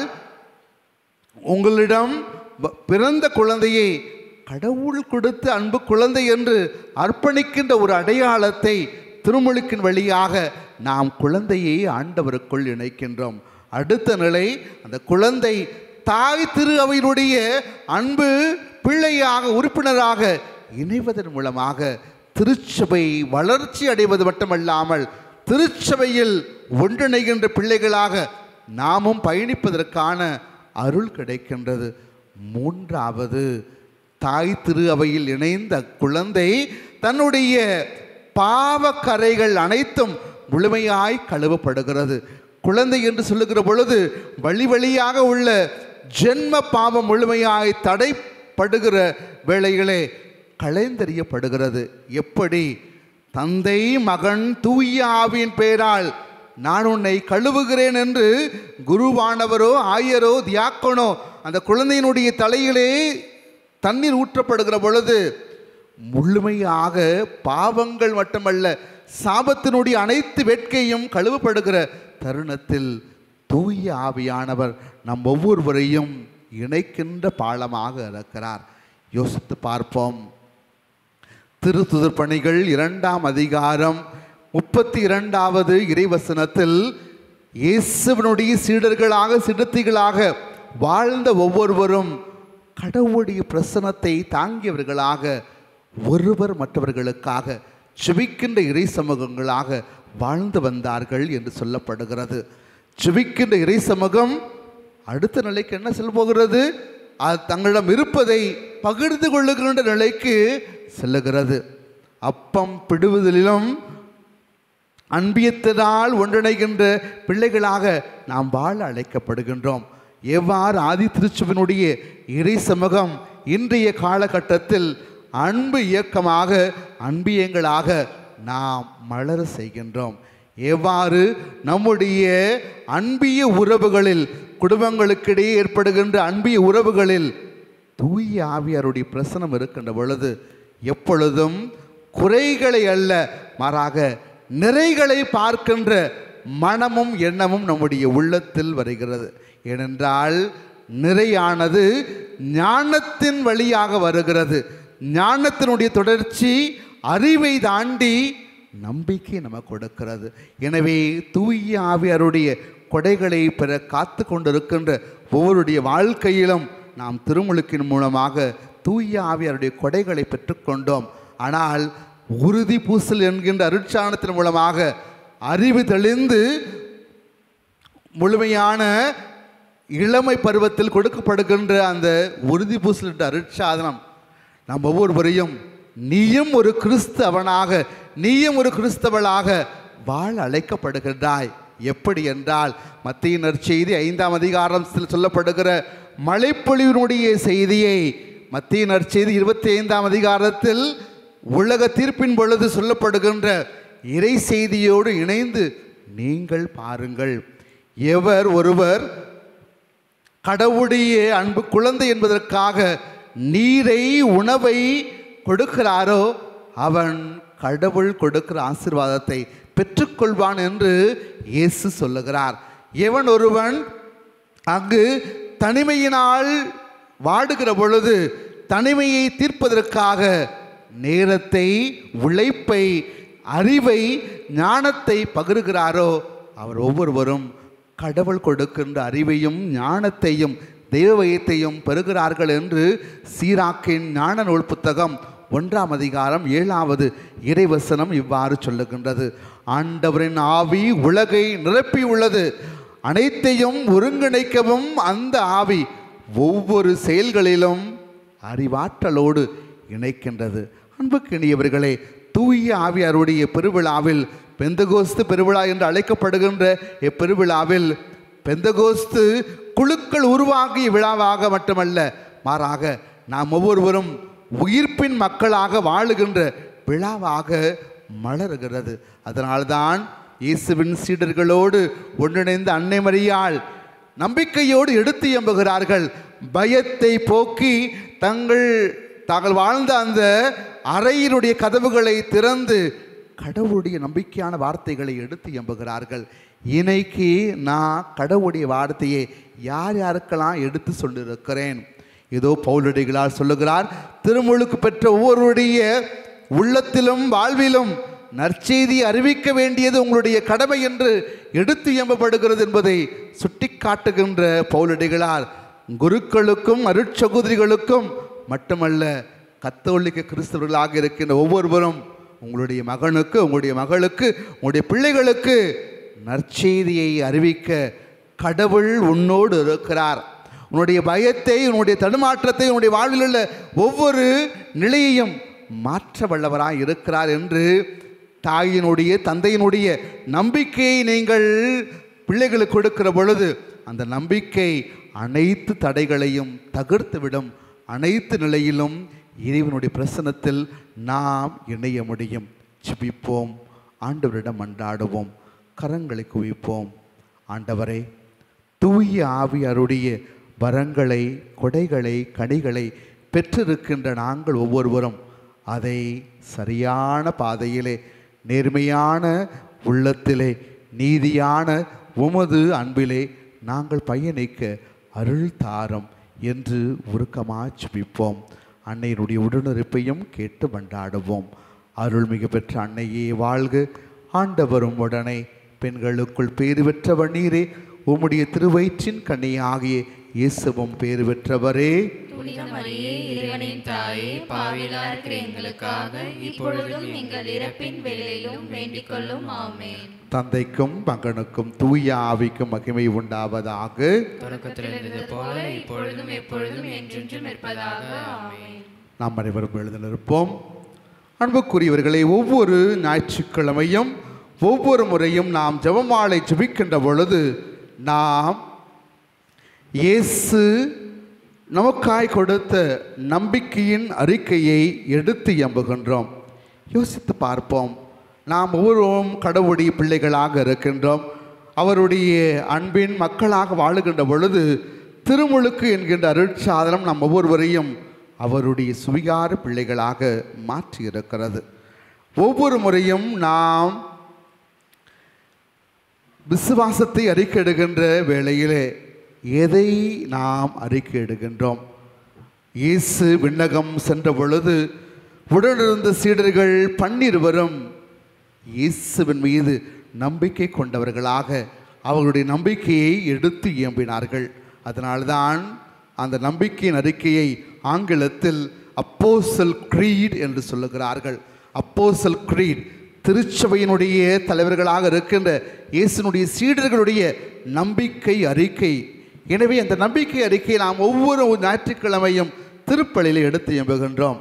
உங்களிடம் வ- பிறந்த குழந்தையை கடவுள் கொடுத்த அன்பு குழந்தை என்று அர்ப்பணிக்கின்ற ஒரு அடையாளத்தை திருமுழுக்கின் வழியாக நாம் குழந்தையை ஆண்டவருக்குள் இணைக்கின்றோம் அடுத்த நிலை அந்த குழந்தை தாய் திரு அவையினுடைய அன்பு பிள்ளையாக உறுப்பினராக இணைவதன் மூலமாக திருச்சபை வளர்ச்சி அடைவது மட்டுமல்லாமல் திருச்சபையில் ஒன்றிணைகின்ற பிள்ளைகளாக நாமும் பயணிப்பதற்கான அருள் கிடைக்கின்றது மூன்றாவது தாய் திரு அவையில் இணைந்த குழந்தை தன்னுடைய பாவக்கரைகள் அனைத்தும் முழுமையாய் கழுவப்படுகிறது குழந்தை என்று சொல்லுகிற பொழுது வழி வழியாக உள்ள ஜென்ம பாவம் முழுமையாய் தடைப்படுகிற வேளைகளே களைந்தறியப்படுகிறது எப்படி தந்தை மகன் தூய ஆவியின் பெயரால் நான் உன்னை கழுவுகிறேன் என்று குருவானவரோ ஆயரோ தியாக்கனோ அந்த குழந்தையினுடைய தலையிலே தண்ணீர் ஊற்றப்படுகிற பொழுது முழுமையாக பாவங்கள் மட்டுமல்ல சாபத்தினுடைய அனைத்து வேட்கையும் கழுவப்படுகிற தருணத்தில் தூய ஆவியானவர் நம் ஒவ்வொருவரையும் இணைக்கின்ற பாலமாக இருக்கிறார் யோசித்து பார்ப்போம் திருத்துதர் பணிகள் இரண்டாம் அதிகாரம் முப்பத்தி இரண்டாவது இறைவசனத்தில் இயேசுவனுடைய சீடர்களாக சிறுத்தைகளாக வாழ்ந்த ஒவ்வொருவரும் கடவுளுடைய பிரசனத்தை தாங்கியவர்களாக ஒருவர் மற்றவர்களுக்காக செபிக்கின்ற இறை சமூகங்களாக வாழ்ந்து வந்தார்கள் என்று சொல்லப்படுகிறது செபிக்கின்ற இறை சமூகம் அடுத்த நிலைக்கு என்ன செல்ல போகிறது அது தங்களிடம் இருப்பதை பகிர்ந்து கொள்ளுகின்ற நிலைக்கு செல்லுகிறது அப்பம் பிடுவதிலும் அன்பியத்தினால் ஒன்றிணைகின்ற பிள்ளைகளாக நாம் வாழ அழைக்கப்படுகின்றோம் எவ்வாறு ஆதி திருச்சுவனுடைய இறை சமூகம் இன்றைய காலகட்டத்தில் அன்பு இயக்கமாக அன்பியங்களாக நாம் மலர செய்கின்றோம் எவ்வாறு நம்முடைய அன்பிய உறவுகளில் குடும்பங்களுக்கிடையே ஏற்படுகின்ற அன்பிய உறவுகளில் தூய ஆவியாருடைய பிரசனம் இருக்கின்ற பொழுது எப்பொழுதும் குறைகளை அல்ல மாறாக நிறைகளை பார்க்கின்ற மனமும் எண்ணமும் நம்முடைய உள்ளத்தில் வருகிறது ஏனென்றால் நிறையானது ஞானத்தின் வழியாக வருகிறது ஞானத்தினுடைய தொடர்ச்சி அறிவை தாண்டி நம்பிக்கை நமக்கு கொடுக்கிறது எனவே தூய ஆவியாருடைய கொடைகளை பெற காத்து கொண்டிருக்கின்ற ஒவ்வொருடைய வாழ்க்கையிலும் நாம் திருமுழுக்கின் மூலமாக தூய ஆவியாருடைய கொடைகளை பெற்றுக்கொண்டோம் ஆனால் உறுதி பூசல் என்கின்ற அருட்சாணத்தின் மூலமாக அறிவு தெளிந்து முழுமையான இளமை பருவத்தில் கொடுக்கப்படுகின்ற அந்த உறுதி பூசல் என்ற அருட்சாதனம் நம் ஒவ்வொருவரையும் நீயும் ஒரு கிறிஸ்தவனாக நீயும் ஒரு கிறிஸ்தவளாக வாழ அழைக்கப்படுகின்றாய் எப்படி என்றால் மத்திய நற்செய்தி ஐந்தாம் அதிகாரத்தில் சொல்லப்படுகிற மழைப்பொழிவினுடைய செய்தியை மத்திய நற்செய்தி இருபத்தி ஐந்தாம் அதிகாரத்தில் உலக தீர்ப்பின் பொழுது சொல்லப்படுகின்ற இறை செய்தியோடு இணைந்து நீங்கள் பாருங்கள் எவர் ஒருவர் கடவுளுடைய அன்பு குழந்தை என்பதற்காக நீரை உணவை கொடுக்கிறாரோ அவன் கடவுள் கொடுக்கிற ஆசீர்வாதத்தை பெற்றுக்கொள்வான் என்று இயேசு சொல்லுகிறார் எவன் ஒருவன் அங்கு தனிமையினால் வாடுகிற பொழுது தனிமையை தீர்ப்பதற்காக நேரத்தை உழைப்பை அறிவை ஞானத்தை பகிர்கிறாரோ அவர் ஒவ்வொருவரும் கடவுள் கொடுக்கின்ற அறிவையும் ஞானத்தையும் தெய்வயத்தையும் பெறுகிறார்கள் என்று சீராக்கின் ஞான நூல் புத்தகம் ஒன்றாம் அதிகாரம் ஏழாவது இறைவசனம் இவ்வாறு சொல்லுகின்றது ஆண்டவரின் ஆவி உலகை நிரப்பி உள்ளது அனைத்தையும் ஒருங்கிணைக்கவும் அந்த ஆவி ஒவ்வொரு செயல்களிலும் அறிவாற்றலோடு இணைக்கின்றது அன்புக்கினியவர்களே தூய ஆவியாருடைய பெருவிழாவில் பெந்தகோஸ்து பெருவிழா என்று அழைக்கப்படுகின்ற இப்பெருவிழாவில் பெந்தகோஸ்து குழுக்கள் உருவாகிய விழாவாக மட்டுமல்ல மாறாக நாம் ஒவ்வொருவரும் உயிர்ப்பின் மக்களாக வாழுகின்ற விழாவாக மலருகிறது அதனால்தான் இயேசுவின் சீடர்களோடு ஒன்றிணைந்த அன்னை மரியாள் நம்பிக்கையோடு எடுத்து எம்புகிறார்கள் பயத்தை போக்கி தங்கள் தாங்கள் வாழ்ந்த அந்த அறையினுடைய கதவுகளை திறந்து கடவுளுடைய நம்பிக்கையான வார்த்தைகளை எடுத்து எம்புகிறார்கள் இன்னைக்கு நான் கடவுளுடைய வார்த்தையை யார் யாருக்கெல்லாம் எடுத்து சொல்லியிருக்கிறேன் ஏதோ பவுலடிகளால் சொல்லுகிறார் திருமுழுக்கு பெற்ற ஒவ்வொருடைய உள்ளத்திலும் வாழ்விலும் நற்செய்தி அறிவிக்க வேண்டியது உங்களுடைய கடமை என்று எடுத்து எம்பப்படுகிறது என்பதை சுட்டிக்காட்டுகின்ற பவுலடிகளார் குருக்களுக்கும் அருட்சகோதரிகளுக்கும் மட்டுமல்ல கத்தோலிக்க கிறிஸ்தவர்களாக இருக்கின்ற ஒவ்வொருவரும் உங்களுடைய மகனுக்கு உங்களுடைய மகளுக்கு உங்களுடைய பிள்ளைகளுக்கு நற்செய்தியை அறிவிக்க கடவுள் உன்னோடு இருக்கிறார் உன்னுடைய பயத்தை உன்னுடைய தடுமாற்றத்தை உன்னுடைய வாழ்வில் உள்ள ஒவ்வொரு நிலையையும் மாற்ற வல்லவராய் இருக்கிறார் என்று தாயினுடைய தந்தையினுடைய நம்பிக்கையை நீங்கள் பிள்ளைகளுக்கு கொடுக்கிற பொழுது அந்த நம்பிக்கை அனைத்து தடைகளையும் தகர்த்துவிடும் அனைத்து நிலையிலும் இறைவனுடைய பிரசனத்தில் நாம் இணைய முடியும் ஜெபிப்போம் ஆண்டவரிடம் மன்றாடுவோம் கரங்களை குவிப்போம் ஆண்டவரே தூய ஆவியாருடைய வரங்களை கொடைகளை கனிகளை பெற்றிருக்கின்ற நாங்கள் ஒவ்வொருவரும் அதை சரியான பாதையிலே நேர்மையான உள்ளத்திலே நீதியான உமது அன்பிலே நாங்கள் பயணிக்க அருள் தாரம் என்று உருக்கமாக ஜெபிப்போம் அன்னையினுடைய உடனிருப்பையும் கேட்டு மன்றாடுவோம் அருள்மிகு பெற்ற அன்னையே வாழ்க ஆண்டவரும் உடனே பெண்களுக்குள் பேறு பெற்றவர் நீரே உம்முடைய திருவயிற்றின் கன்னியாகிய இயேசுவும் பேறு பெற்றவரே புனித மரியே இறைவனின் தாயே பாவிலா இருக்கிற எங்களுக்காக இப்பொழுதும் எங்கள் இறப்பின் வேளையிலும் வேண்டிக் கொள்ளும் ஆமேன் தந்தைக்கும் மகனுக்கும் தூய ஆவிக்கும் மகிமை உண்டாவதாக தொடக்கத்தில் இருந்தது போல இப்பொழுதும் எப்பொழுதும் என்றென்றும் இருப்பதாக ஆமேன் நாம் அனைவரும் எழுதினிருப்போம் அன்புக்குரியவர்களை ஒவ்வொரு ஞாயிற்றுக்கிழமையும் ஒவ்வொரு முறையும் நாம் ஜெபமாலை ஜெபிக்கின்ற பொழுது நாம் இயேசு நமக்காய் கொடுத்த நம்பிக்கையின் அறிக்கையை எடுத்து எம்புகின்றோம் யோசித்து பார்ப்போம் நாம் ஒவ்வொருவரும் கடவுளுடைய பிள்ளைகளாக இருக்கின்றோம் அவருடைய அன்பின் மக்களாக வாழுகின்ற பொழுது திருமுழுக்கு என்கின்ற அருட்சாதனம் நம் ஒவ்வொருவரையும் அவருடைய சுவிகார பிள்ளைகளாக மாற்றி இருக்கிறது ஒவ்வொரு முறையும் நாம் விசுவாசத்தை அறிக்கையிடுகின்ற வேளையிலே எதை நாம் அறிக்கையிடுகின்றோம் இயேசு விண்ணகம் சென்ற பொழுது உடனிருந்த சீடர்கள் பன்னிருவரும் இயேசுவின் மீது நம்பிக்கை கொண்டவர்களாக அவர்களுடைய நம்பிக்கையை எடுத்து இயம்பினார்கள் அதனால்தான் அந்த நம்பிக்கையின் அறிக்கையை ஆங்கிலத்தில் அப்போசல் creed என்று சொல்லுகிறார்கள் அப்போசல் creed திருச்சபையினுடைய தலைவர்களாக இருக்கின்ற இயேசுனுடைய சீடர்களுடைய நம்பிக்கை அறிக்கை எனவே அந்த நம்பிக்கை அறிக்கையை நாம் ஒவ்வொரு ஞாயிற்றுக்கிழமையும் திருப்பலியில் எடுத்து எம்புகின்றோம்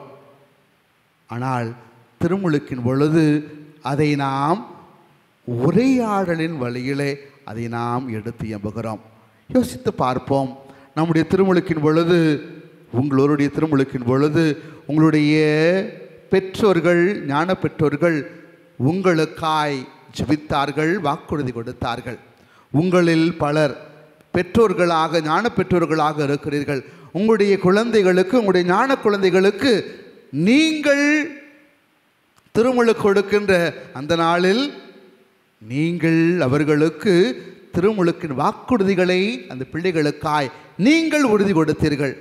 ஆனால் திருமுழுக்கின் பொழுது அதை நாம் உரையாடலின் வழியிலே அதை நாம் எடுத்து எம்புகிறோம் யோசித்து பார்ப்போம் நம்முடைய திருமுழுக்கின் பொழுது உங்களுடைய திருமுழுக்கின் பொழுது உங்களுடைய பெற்றோர்கள் ஞான பெற்றோர்கள் உங்களுக்காய் ஜெபித்தார்கள் வாக்குறுதி கொடுத்தார்கள் உங்களில் பலர் பெற்றோர்களாக ஞான பெற்றோர்களாக இருக்கிறீர்கள் உங்களுடைய குழந்தைகளுக்கு உங்களுடைய ஞான குழந்தைகளுக்கு நீங்கள் திருமுழு கொடுக்கின்ற அந்த நாளில் நீங்கள் அவர்களுக்கு திருமுழுக்கின் வாக்குறுதிகளை அந்த பிள்ளைகளுக்காய் நீங்கள் உறுதி கொடுத்தீர்கள்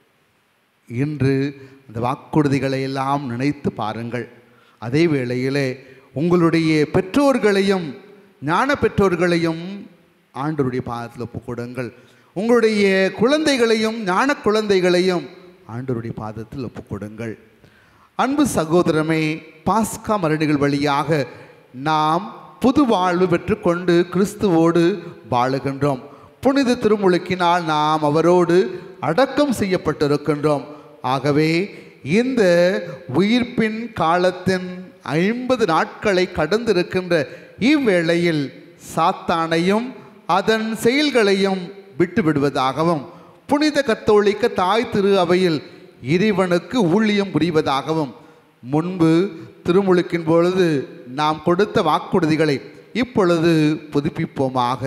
இன்று அந்த வாக்குறுதிகளை எல்லாம் நினைத்து பாருங்கள் அதே வேளையிலே உங்களுடைய பெற்றோர்களையும் ஞான பெற்றோர்களையும் ஆண்டவருடைய பாதத்தில் ஒப்புக் கொடுங்கள் உங்களுடைய குழந்தைகளையும் ஞான குழந்தைகளையும் ஆண்டவருடைய பாதத்தில் ஒப்புக் கொடுங்கள் அன்பு சகோதரமே பாஸ்கா மரணிகள் வழியாக நாம் புது வாழ்வு பெற்றுக்கொண்டு கிறிஸ்துவோடு வாழுகின்றோம் புனித திருமுழுக்கினால் நாம் அவரோடு அடக்கம் செய்யப்பட்டிருக்கின்றோம் ஆகவே இந்த உயிர்ப்பின் காலத்தின் ஐம்பது நாட்களை கடந்திருக்கின்ற இவ்வேளையில் சாத்தானையும் அதன் செயல்களையும் விட்டுவிடுவதாகவும் புனித கத்தோலிக்க தாய் திரு அவையில் இறைவனுக்கு ஊழியம் புரிவதாகவும் முன்பு திருமுழுக்கின் பொழுது நாம் கொடுத்த வாக்குறுதிகளை இப்பொழுது புதுப்பிப்போமாக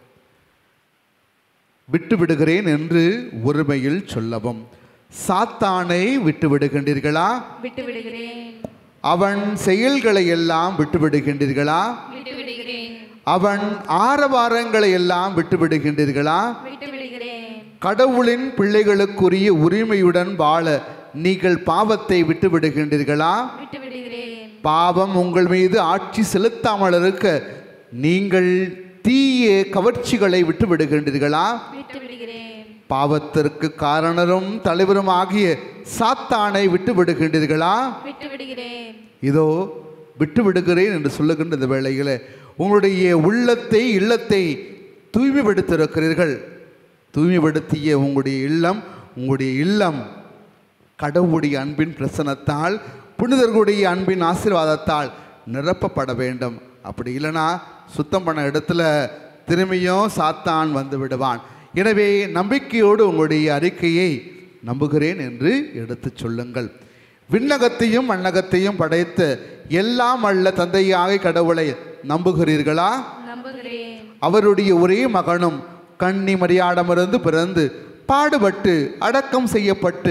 விட்டு விடுகிறேன் என்று ஒருமையில் சொல்லவும் சாத்தானை விட்டு விடுகின்றீர்களா விட்டு விடுகிறேன் அவன் செயல்களை எல்லாம் விட்டு விடுகின்றீர்களா விட்டு விடுகிறேன் அவன் ஆரவாரங்களை எல்லாம் விட்டு விடுகின்றீர்களா விட்டு விடுகிறேன் கடவுளின் பிள்ளைகளுக்குரிய உரிமையுடன் வாழ நீங்கள் பாவத்தை விட்டு விடுகின்றீர்களா விட்டு விடுகிறேன் பாவம் உங்கள் மீது ஆட்சி செலுத்தாமல் இருக்க நீங்கள் தீய கவர்ச்சிகளை விட்டு விடுகின்றீர்களா விட்டு விடுகிறேன் பாவத்திற்கு காரணரும் தலைவரும் ஆகிய சாத்தானை விட்டு விடுகின்றீர்களா விட்டு விடுகிறேன் இதோ விட்டு விடுகிறேன் என்று சொல்லுகின்ற இந்த வேளையில் உங்களுடைய உள்ளத்தை இல்லத்தை தூய்மைப்படுத்தியிருக்கிறீர்கள் தூய்மைப்படுத்திய உங்களுடைய இல்லம் உங்களுடைய இல்லம் கடவுளுடைய அன்பின் பிரசனத்தால் புனிதர்களுடைய அன்பின் ஆசீர்வாதத்தால் நிரப்பப்பட வேண்டும் அப்படி இல்லைன்னா சுத்தம் பண்ண இடத்துல திரும்பியும் சாத்தான் வந்து விடுவான் எனவே நம்பிக்கையோடு உங்களுடைய அறிக்கையை நம்புகிறேன் என்று எடுத்துச் சொல்லுங்கள் விண்ணகத்தையும் மண்ணகத்தையும் படைத்த எல்லாம் அல்ல தந்தையாக கடவுளை நம்புகிறீர்களா நம்புகிறேன் அவருடைய ஒரே மகனும் கன்னி மரியாடமிருந்து பிறந்து பாடுபட்டு அடக்கம் செய்யப்பட்டு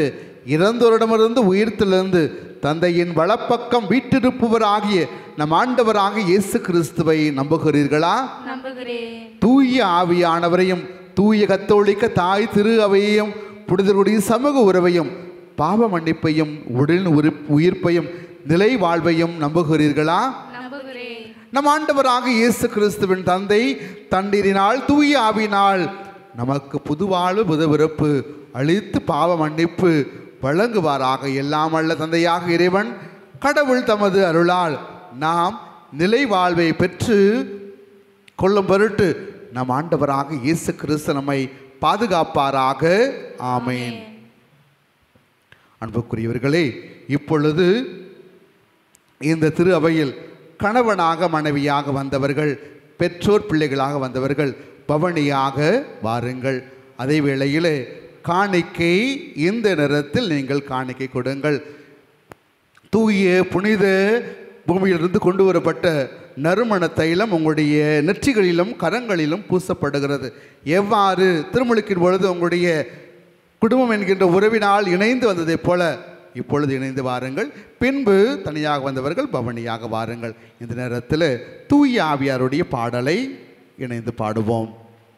இறந்தோரிடமிருந்து உயிர்த்தெழுந்து தந்தையின் வலப்பக்கம் வீட்டிருப்பவராகிய நம் ஆண்டவராகிய இயேசு கிறிஸ்துவை நம்புகிறீர்களா நம்புகிறேன் தூய ஆவியானவரையும் தூய கத்தோலிக்க தாய் திரு அவையையும் புனிதருடைய சமூக உறவையும் பாவ மன்னிப்பையும் உடல் உரு உயிர்ப்பையும் நிலை வாழ்வையும் நம்புகிறீர்களா நம்புகிறேன் நம் ஆண்டவராக இயேசு கிறிஸ்துவின் தந்தை தண்ணீரினால் தூய ஆவினால் நமக்கு புதுவாழ்வு புதுவிருப்பு அளித்து பாவ மன்னிப்பு வழங்குவாராக எல்லாம் அல்ல தந்தையாக இறைவன் கடவுள் தமது அருளால் நாம் நிலை வாழ்வை பெற்று கொள்ளும் பொருட்டு நம் ஆண்டவராக இயேசு கிறிஸ்து நம்மை பாதுகாப்பாராக ஆமேன் அன்புக்குரியவர்களே இப்பொழுது இந்த திரு அவையில் கணவனாக மனைவியாக வந்தவர்கள் பெற்றோர் பிள்ளைகளாக வந்தவர்கள் பவனியாக வாருங்கள் அதே வேளையிலே காணிக்கை இந்த நேரத்தில் நீங்கள் காணிக்கை கொடுங்கள் தூய புனித பூமியிலிருந்து கொண்டு வரப்பட்ட நறுமண தைலம் உங்களுடைய நெற்றிகளிலும் கரங்களிலும் பூசப்படுகிறது எவ்வாறு திருமலுக்கின் பொழுது உங்களுடைய குடும்பம் என்கின்ற உறவினால் இணைந்து வந்ததைப் போல இப்பொழுது இணைந்து வாருங்கள் பின்பு தனியாக வந்தவர்கள் பவனியாக வாருங்கள் இந்த நேரத்தில் தூய ஆவியாருடைய பாடலை இணைந்து பாடுவோம்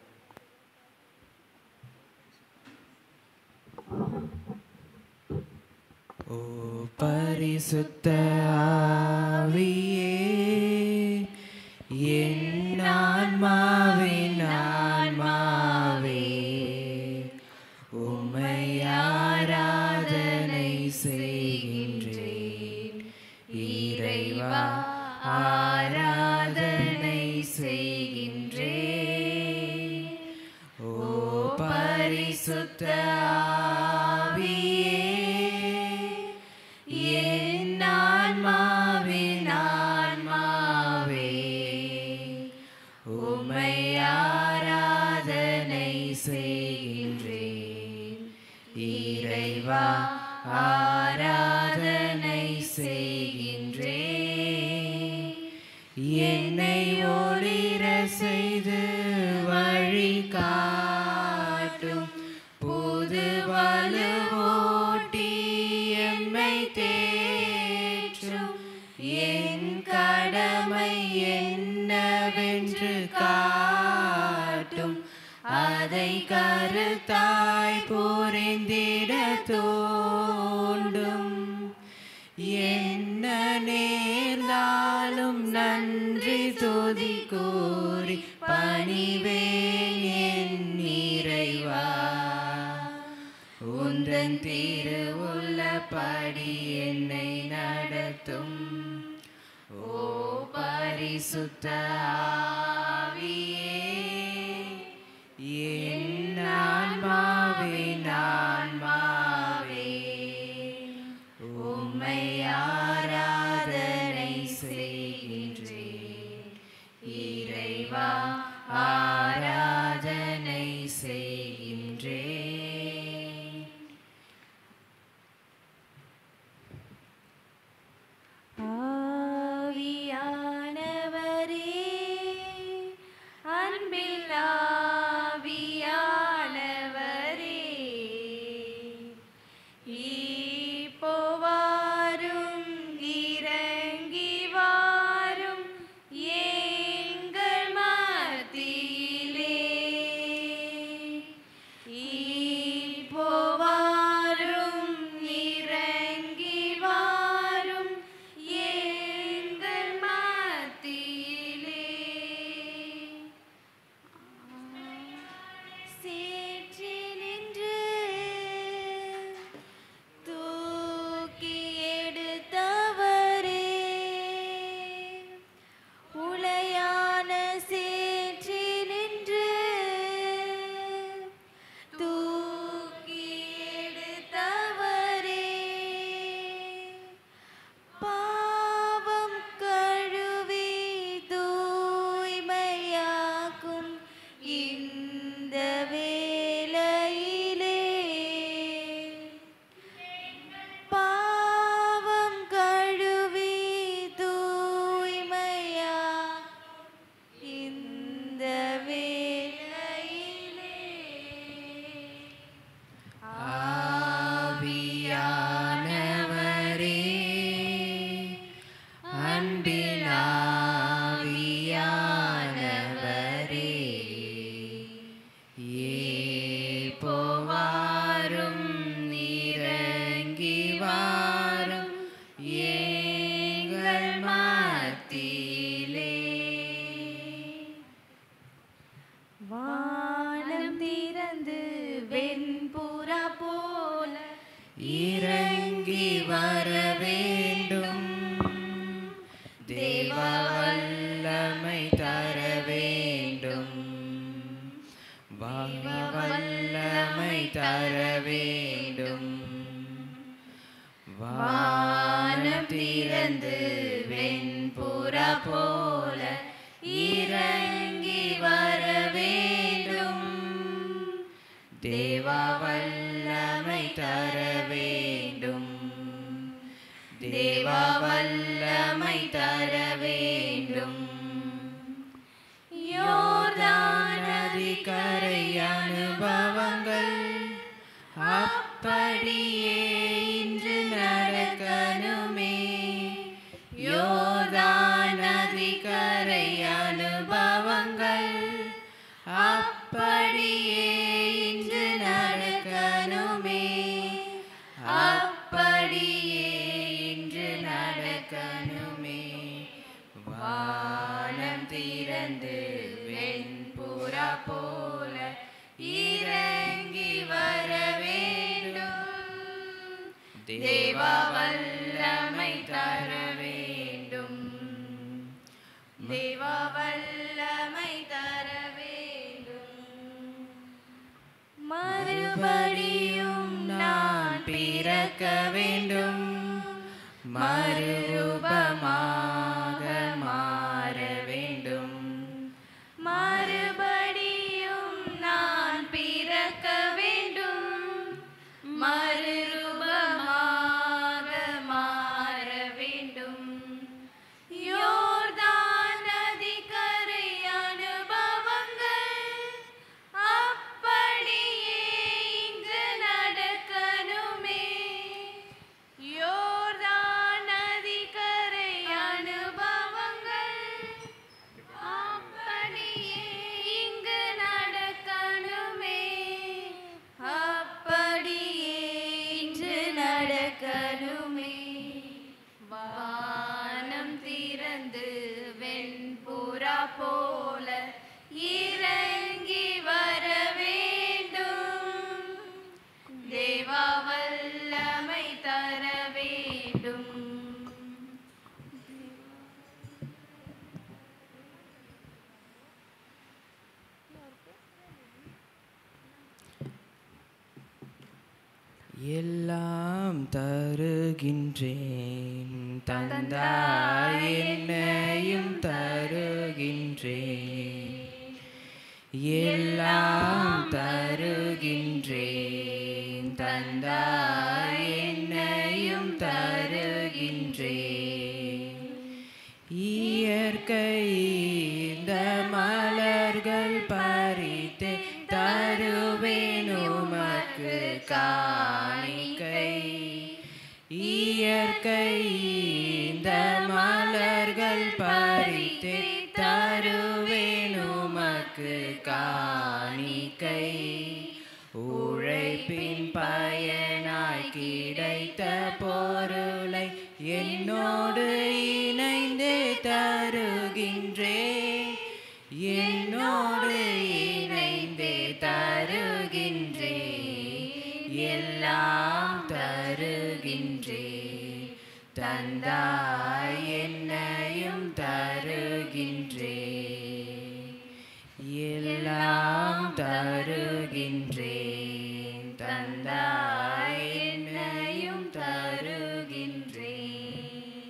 ஓ பரிசுத்த ஆவியே என் ஆன்மாவின் ஆன்மாவே உம்மை ஆராதனை செய்கின்றேன் இறைவா ஆராதனை செய்கின்றேன் ஓ பரிசுத்த ஆவியே என் ஆன்மாவின் ஆன்மாவே உம்மை ஆராதனை செய்கின்றேன் இறைவா ஆராதனை செய்கின்றேன் என்னை ஒளிர செய்து வழி காட்டும் புது வலுவோட்டி எம்மை தேற்றும் என் கடமை என்னவென்று காட்டும் அதை கருத்தாய் புரிந்திட தோண்டும் என்ன நேர்ந்தாலும் நன்றி துதி கூறி பணிவேன் என் இறைவா உந்தன் திருவுள்ளபடி என்னை நடத்தும் ஓ பரிசுத்த ஆவியே என் ஆன்மாவின் ஆன்மாவே உம்மை ஆராதனை செய்கின்றேன் இறைவா ஆராதனை செய்கின்றேன் ஆவியானவரே இறங்கி வர வேண்டும் தேவ வல்லமை தர வேண்டும் வாங்க வல்லமை தர வேண்டும் வானம் திறந்து வெண்புறா போல இறங்கி வர வேண்டும் தேவா வல்லமை தர வேண்டும் தேவா வல்லமை தர வேண்டும் யோர்தான் நதிக்கரை அனுபவங்கள் அப்படியே இன்று நடக்கணுமே யோர்தான் நதிக்கரை அனுபவங்கள் அப்படியே இன்று நடக்கணுமே அப்படியே இன்று நடக்கணுமே வானம் திறந்து வெண்புறா போல இறங்கி வர வேண்டும் தேவா வல்லமை தர வேண்டும் தேவா வல்லமை தர வேண்டும் மறுபடியும் நான் பிறக்க வேண்டும் மறுரூபமாக மாற வேண்டும் மறுபடியும் நான் பிறக்க வேண்டும் மறுரூபமாக மாற வேண்டும் யோர்தான் நதிக்கரை அனுபவங்கள் அப்படியே இன்று நடக்கணுமே யோர்தான் நதிக்கரை அனுபவங்கள் அப்படியே இங்கு நடக்கணுமே அப்படியே இன்று நடக்கணுமே வானம் திறந்து வெண்புறா போல இறங்கி வர வேண்டும் தேவா வல்லமை தர வேண்டும் எல்லாம் தருகின்றேன் தந்தாய் என்னையும் தருகின்றேன் எல்லாம் தருகின்றேன் தந்தாய் என்னையும் தருகின்றேன் இயற்கை இந்த மலர்கள் பறித்து தருவேன் உமக்கு காணிக்கை இயற்கை இந்த மலர்கள் பறித்து தருவேன் உமக்கு காணிக்கை உழைப்பின் பயனாய் கிடைத்த பொருளை என்னோடு இணைந்து தருகின்றேன் என்னோடு இணைந்து தருகின்றேன் எல்லாம் தருகின்றேன் தந்தாய் என்னையும் தருகின்றேன் எல்லாம் தருகின்றேன் தந்தாய் என்னையும் தருகின்றேன்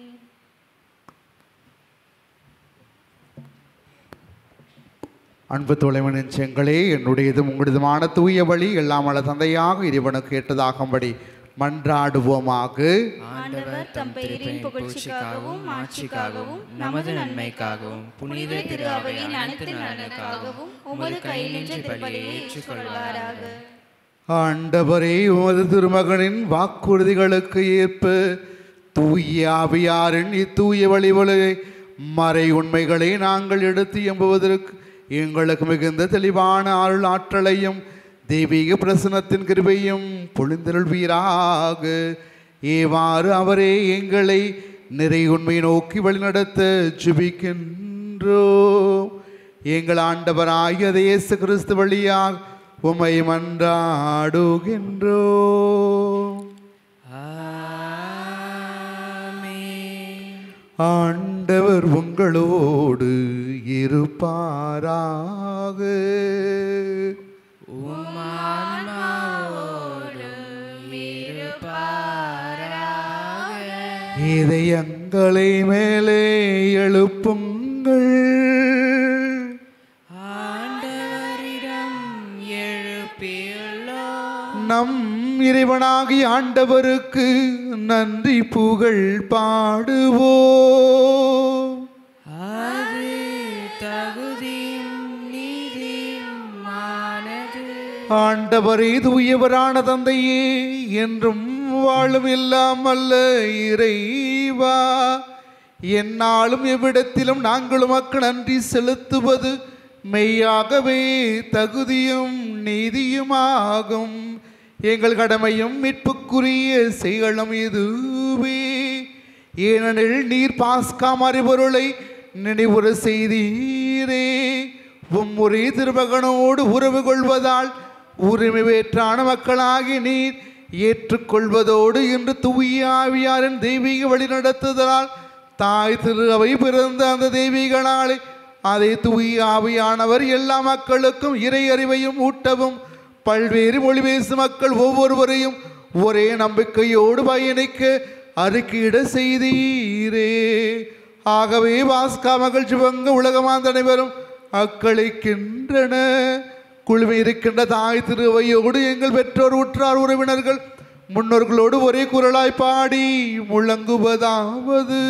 அன்பு தொலைவனின் செங்களே என்னுடையதும் உங்களுதுமான தூய வழி எல்லாம் வல்ல தந்தையாக இறைவனுக்கு ஏற்றதாகும்படி மன்றாடுவோமாக ஆண்டவர் தம் பெயரின் புகழ்ச்சிக்காகவும் ஆட்சிக்காகவும் நமது நன்மைக்காகவும் புனித திரு அவையின் அனைத்து நலனுக்காகவும் உமது கையில் நின்று பலியை ஏற்றுக்கொள்வாராக ஆண்டவரே உமது திருமகனின் வாக்குறுதிகளுக்கு ஏற்ப தூய ஆவியாரின் இத்தூய வழிவலை மறை உண்மைகளை நாங்கள் எடுத்து எம்புவதற்கு எங்களுக்கு மிகுந்த தெளிவான அருள் ஆற்றலையும் தெய்வீக பிரசனத்தின் கிருபையும் பொழிந்தருள்வீராக ஏவாறு அவரே எங்களை நிறை உண்மை நோக்கி வழிநடத்த ஜெபிக்கின்றோம் எங்கள் ஆண்டவராகிய இயேசு கிறிஸ்து வழியாக உமை மன்றாடுகின்றோம் ஆண்டவர் உங்களோடு இருப்பாராக இதயங்களை மேலே எழுப்புங்கள் ஆண்டவரிடம் எழுப்பியுள்ளோம் நம் இறைவனாகி ஆண்டவருக்கு நன்றி புகழ் பாடுவோம் அது தகுதியும் நீதியுமானது ஆண்டவரே தூயவரான தந்தையே என்றும் வாழும் எல்லாம் அல்ல இறைவா என்னாலும் எவ்விடத்திலும் நாங்கள் உமக்கு நன்றி செலுத்துவது மெய்யாகவே தகுதியும் நீதியுமாகும் எங்கள் கடமையும் மீட்புக்குரிய செயலும் இதுவே ஏனெனில் நீர் பாஸ்கா மறைபொருளை நினைவுற செய்தீரே உம்முறை திருமகனோடு உறவு கொள்வதால் உரிமை வேற்றான மக்களாகி நீர் ஏற்றுக்கொள்வதோடு இன்று தூய ஆவியாரின் தெய்வீக வழிநடத்துதலால் தாய் திரு அவை பிறந்த அந்த தெய்வீக நாளை அதை தூய ஆவியானவர் எல்லா மக்களுக்கும் இறை அறிவையும் ஊட்டவும் பல்வேறு மொழி பேசும் மக்கள் ஒவ்வொருவரையும் ஒரே நம்பிக்கையோடு பயணிக்க அறிக்கையிட செய்தீரே ஆகவே பாஸ்கா மகிழ்ச்சி பங்கு உலகமாந்த அனைவரும் அக்களிக்கின்றன குழுமி இருக்கின்ற தாய் திருவையோடு எங்கள் பெற்றோர் உற்றார் உறவினர்கள் முன்னோர்களோடு ஒரே குரலாய் பாடி முழங்குவதாவது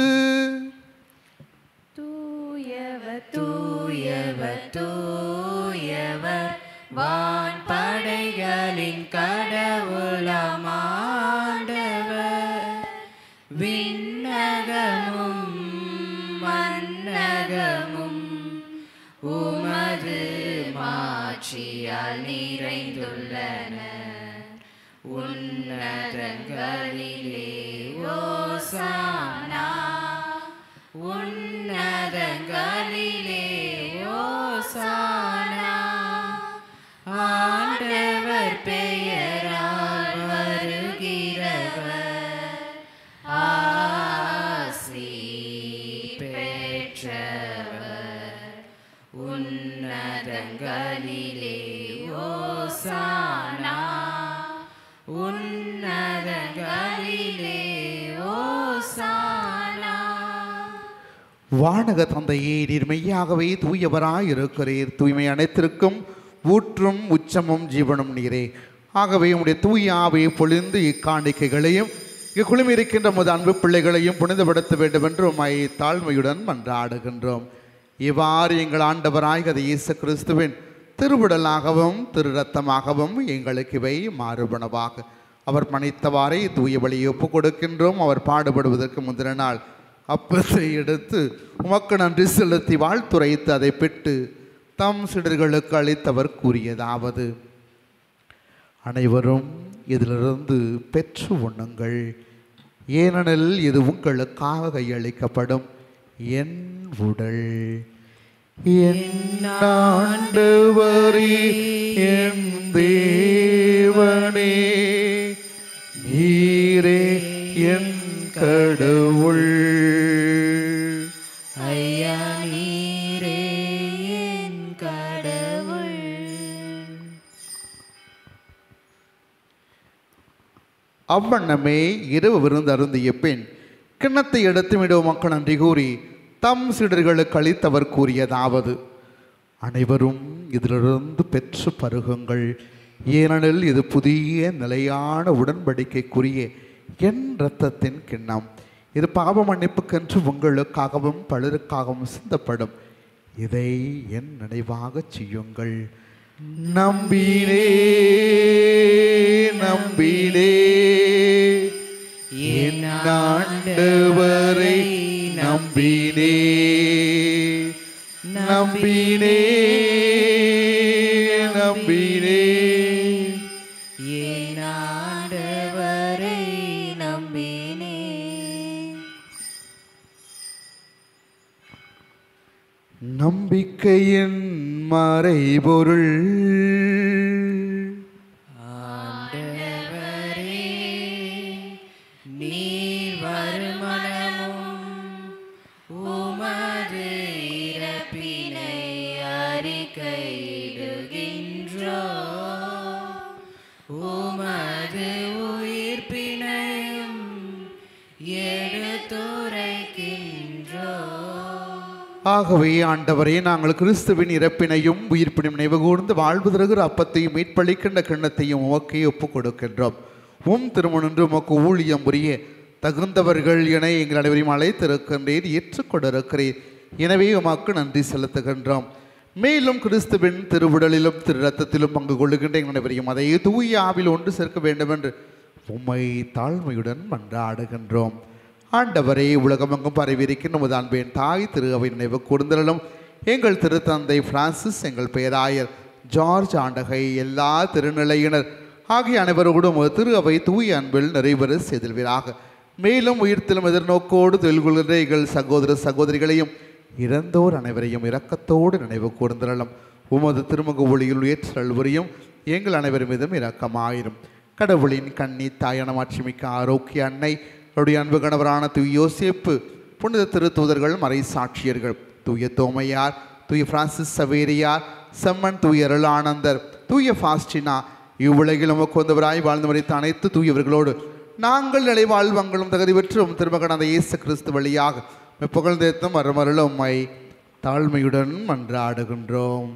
தூயவர் தூயவர் தூயவர் வான் படைகளின் கடவுளமாண்டவர் விண்ணகமும் மன்னகமும் உமது மாட்சியால் நிறைந்துள்ளன உன்னதங்களிலே ஓசானா உன்னதங்களிலே ஓசானா ஆண்டவர் பெயரால் வருகிறவர் ஆசி பெற்றவர் உன்னதங்களிலே ஓசானா உன்னதங்களிலே ஓசானா வானக தந்தையே நீர் மெய்யாகவே தூயவராய் இருக்கிறீர் தூய்மை அனைத்திற்கும் ஊற்றும் உச்சமும் ஜீவனும் நீரே ஆகவே உம்முடைய தூய ஆவியை பொழிந்து இக்காணிக்கைகளையும் இக்குழுமி இருக்கின்ற முது அன்பு பிள்ளைகளையும் புனிதப்படுத்த வேண்டும் என்று உம்மை தாழ்மையுடன் மன்றாடுகின்றோம் இவ்வாறு எங்கள் ஆண்டவராய் கதை இயேசு கிறிஸ்துவின் திருவிடலாகவும் திரு ரத்தமாகவும் எங்களுக்கு இவை மாறுபனவாக அவர் பணித்தவாறே தூய வழியை ஒப்புக் கொடுக்கின்றோம் அவர் பாடுபடுவதற்கு முந்தின நாள் அப்பத்தை எடுத்து உமக்கு நன்றி செலுத்தி வாழ்த்துரைத்து அதை பெற்று தம் சிடர்களுக்கு அளித்தவர் கூறியதாவது அனைவரும் இதிலிருந்து பெற்று உண்ணுங்கள் ஏனெனில் இது உங்களுக்காக கையளிக்கப்படும் என் உடல் என் ஆண்டவரே என் தேவனே நீரே என் கடவுள் ஐயா நீரே என் கடவுள் அவ்வண்ணமே இரவு விருந்து அருந்திய பின் கிண்ணத்தை எடுத்து விடும் மக்கள் நன்றி கூறி தம் சிடர்களுக்கு அளித்தவர் கூறியதாவது அனைவரும் இதிலிருந்து பெற்று பருகுங்கள் ஏனெனில் இது புதிய நிலையான உடன்படிக்கைக்குரிய என் இரத்தத்தின் கிண்ணம் இது பாவ மன்னிப்புக்கென்று உங்களுக்காகவும் பலருக்காகவும் சிந்தப்படும் இதை என் நினைவாகச் செய்யுங்கள் நம்பினே நம்பினே என் ஆண்டவரை நம்பினே நம்பினே நம்பினே என் ஆண்டவரை நம்பினே நம்பிக்கையின் மறைபொருள் ஆண்டவரே நீர் வருமனமும் ஆகவே ஆண்டவரே நாங்கள் கிறிஸ்துவின் இறப்பினையும் உயிர்ப்பினும் நினைவுகூர்ந்து வாழ்வு தருகிற அப்பத்தையும் மீட்பளிக்கின்ற கிண்ணத்தையும் உமக்கே ஒப்புக் கொடுக்கின்றோம் உம் திருமணன்று உமக்கு ஊழியம் புரிய தகுந்தவர்கள் என எங்கள் அனைவரையும் அழைத்திருக்கின்றீர் ஏற்றுக்கொண்டிருக்கிறீர் எனவே உமக்கு நன்றி செலுத்துகின்றோம் மேலும் கிறிஸ்துவின் திருவிடலிலும் திரு ரத்தத்திலும் பங்கு கொள்ளுகின்ற எங்கள் அனைவரையும் அதை தூய ஆவில் ஒன்று சேர்க்க வேண்டும் என்று உம்மை தாழ்மையுடன் மன்றாடுகின்றோம் ஆண்டவரே உலகமெங்கும் பரவியிருக்கின்ற நமது அன்பின் தாய் திரு அவை நினைவு கூர்ந்தலும் எங்கள் திருத்தந்தை பிரான்சிஸ் எங்கள் பேராயர் ஜார்ஜ் ஆண்டகை எல்லா திருநிலையினர் ஆகிய அனைவரோடும் ஒரு திரு அவை தூய அன்பில் நிறைவேற செய்திருவீராக மேலும் உயிர்த்திலும் எதிர்நோக்கோடு தொழில் கொள்கின்ற எங்கள் சகோதர சகோதரிகளையும் இறந்தோர் அனைவரையும் இரக்கத்தோடு நினைவு கூர்ந்தலும் உமது திருமுக ஒளியில் ஏற்றல் புரியும் எங்கள் அனைவர் மீதும் இரக்கமாயிரும் கடவுளின் கண்ணி தாயனமாட்சிமிக்க ஆரோக்கிய அன்னை அவருடைய அன்பு கணவரான தூய் யோசேப்பு புனித திருத்தூதர்கள் மறை சாட்சியர்கள் தூய தோமையார் தூய பிரான்சிஸ் சவேரியார் செம்மன் தூய அருளானந்தர் தூய ஃபாஸ்டினா இவ்வுலகில் நமக்கு வந்தவராய் வாழ்ந்து மறைத்த அனைத்து தூயவர்களோடு நாங்கள் நிலை வாழ்வங்களும் தகுதி பெற்றும் திருமகனாத இயேசு கிறிஸ்து வழியாக புகழ்ந்தேத்தும் மறுமருள உம்மை தாழ்மையுடன் மன்றாடுகின்றோம்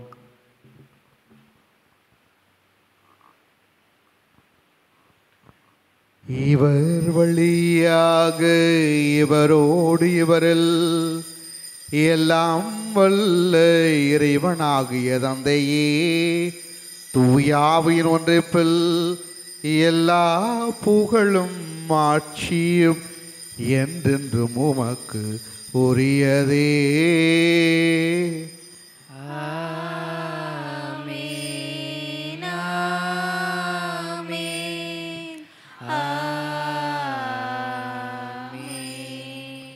இவர் வழியாக இவரோடு இவரில் எல்லாம் வல்ல இறைவனாகிய தந்தையே தூயாவின் ஒன்றிப்பில் எல்லா புகழும் ஆட்சியும் என்றென்றும் உமக்கு உரியதே ஆமென், ஆமென், ஆமென்.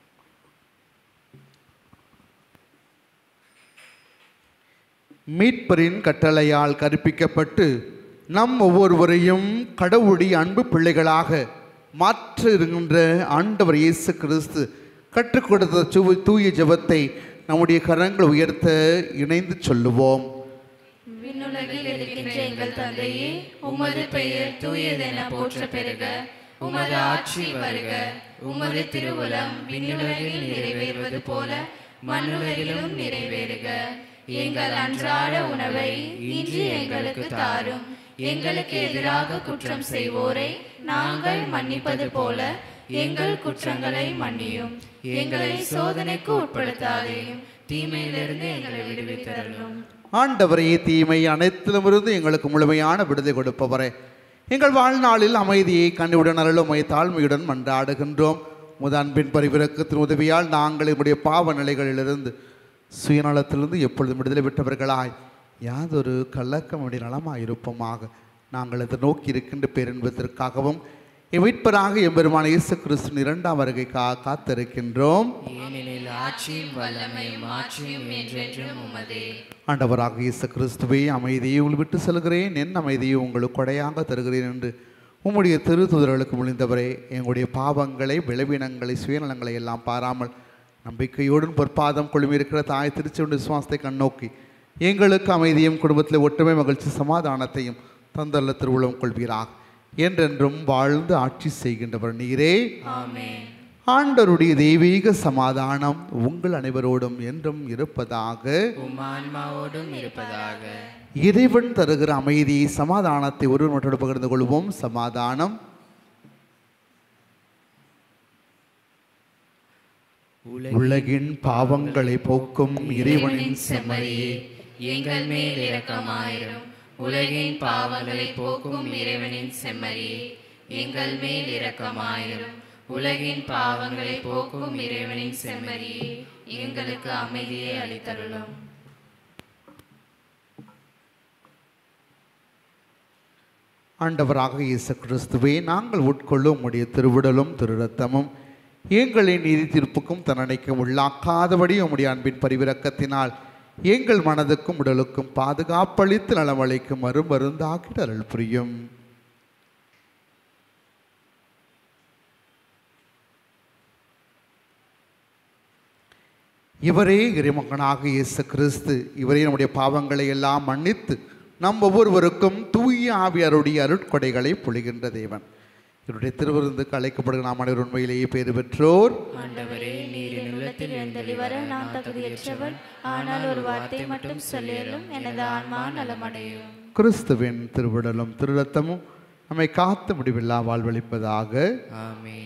மீட்பரின் கட்டளையால் கற்பிக்கப்பட்டு நம் ஒவ்வொருவரையும் கடவுளுடைய அன்பு பிள்ளைகளாக மாற்ற இருக்கின்ற ஆண்டவர் இயேசு கிறிஸ்து கற்றுக் கொடுத்த சு- தூய ஜெபத்தை நம்முடைய கரங்கள் உயர்த்த இணைந்து சொல்லுவோம் விண்ணுலகில் இருக்கின்ற எங்கள் தந்தையே உமது பெயர் தூயதென போற்ற பெருக உமது ஆட்சி வருக உமது திருவுளம் விண்ணுலகில் நிறைவேறுவது போல மண்ணுலகிலும் நிறைவேறுக எங்கள் அன்றாட உணவை இன்று எங்களுக்கு தாரும் எங்களுக்கு எதிராக குற்றம் செய்வோரை நாங்கள் மன்னிப்பது போல எங்கள் குற்றங்களை மன்னியும் எங்களை சோதனைக்கு உட்படுத்தாதேயும் தீமையிலிருந்து எங்களை விடுவித்தரலும் ஆண்டவரே தீமை அனைத்திலுமிருந்து எங்களுக்கு முழுமையான விடுதலை கொடுப்பவரே எங்கள் வாழ்நாளில் அமைதியை கண்டுவிடன் அருளுமை தாழ்மையுடன் மன்றாடுகின்றோம் முத அன்பின் பரிவிறக்கத்தின் உதவியால் நாங்கள் எங்களுடைய பாவ நிலைகளிலிருந்து சுயநலத்திலிருந்து எப்பொழுதும் விடுதலை விட்டவர்களாய் யாதொரு கலக்கமுடைய நலமாயிருப்போமாக நாங்கள் அதை நோக்கி இருக்கின்ற பேரின்பத்திற்காகவும் மீட்பராக எம்பெருமான இயேசு கிறிஸ்துவின் இரண்டாம் வருகைக்காக காத்திருக்கின்றோம் ஏனெனில் ஆட்சியும் வல்லமையும் ஆட்சியும் என்றென்றும் உமதே ஆண்டவராக இயேசு கிறிஸ்துவே அமைதியை உங்கள் விட்டு செல்கிறேன் என் அமைதியை உங்களுக்கு கொடையாக தருகிறேன் என்று உம்முடைய திருத்துதர்களுக்கு முடிந்தவரே எங்களுடைய பாவங்களை விளைவினங்களை சுயநலங்களை எல்லாம் பாராமல் நம்பிக்கையோடும் பொற்பாதம் கொழுமியிருக்கிற தாய் திருச்சியுடைய விசுவாசத்தை கண்ணோக்கி எங்களுக்கு அமைதியும் குடும்பத்தில் ஒற்றுமை மகிழ்ச்சி சமாதானத்தையும் தந்தல்ல திருவுளம் கொள்வீராக என்றென்றும் வாழ்ந்து ஆட்சி செய்கின்றவர் நீரே ஆமென் ஆண்டருடைய தெய்வீக சமாதானம் உங்கள் அனைவரோடும் என்றும் இருப்பதாக உம் ஆன்மாவோடும் இருப்பதாக இறைவன் தருகிற அமைதியை சமாதானத்தை ஒருவர் மற்றோடு பகிர்ந்து கொள்வோம் சமாதானம் உலகின் பாவங்களை போக்கும் இறைவனின் செம்மறியே எங்கள் மேல் இரக்கமாயிரும் உலகின் பாவங்களை போக்கும் இறைவனின் செம்மறியே எங்கள் மேல் இரக்கமாயிரும் உலகின் பாவங்களை போக்கும் இறைவனின் செம்மறியே எங்களுக்கு அமைதியை அளித்தருளும் ஆண்டவராக இயேசு கிறிஸ்துவே நாங்கள் உட்கொள்ளும் உம்முடைய திருவிடலும் திரு ரத்தமும் எங்களின் நீதி தீர்ப்புக்கும் தண்டனைக்கும் உள்ளாக்காதபடி உம்முடைய அன்பின் பரிவிரக்கத்தினால் எங்கள் மனதுக்கும் உடலுக்கும் பாதுகாப்பளித்து நலமளிக்கும் மறுமருந்தாகிட அருள் புரியும் இவரே இறைமகனாக இயேசு கிறிஸ்து இவரே நம்முடைய பாவங்களை எல்லாம் மன்னித்து நம் ஒவ்வொருவருக்கும் தூய ஆவியாருடைய அருட்கொடைகளை பொழிகின்ற தேவன் இவருடைய திருவிருந்துக்கு அழைக்கப்படுகிற நாம் அனைவரும் உண்மையிலேயே பேறு பெற்றோர் ஆண்டவரே நீரினுள்ள இல்லத்தில் எழுந்தள்ளி வர நான் தகுதியற்றவள் ஆனால் ஒரு வார்த்தை மட்டும் சொல்லியலும் எனது ஆன்மா நலமடையும் கிறிஸ்துவின் திருவிடலும் திருரத்தமும் நம்மை காத்து முடிவில்லா வாழ்வளிப்பதாக ஆமென்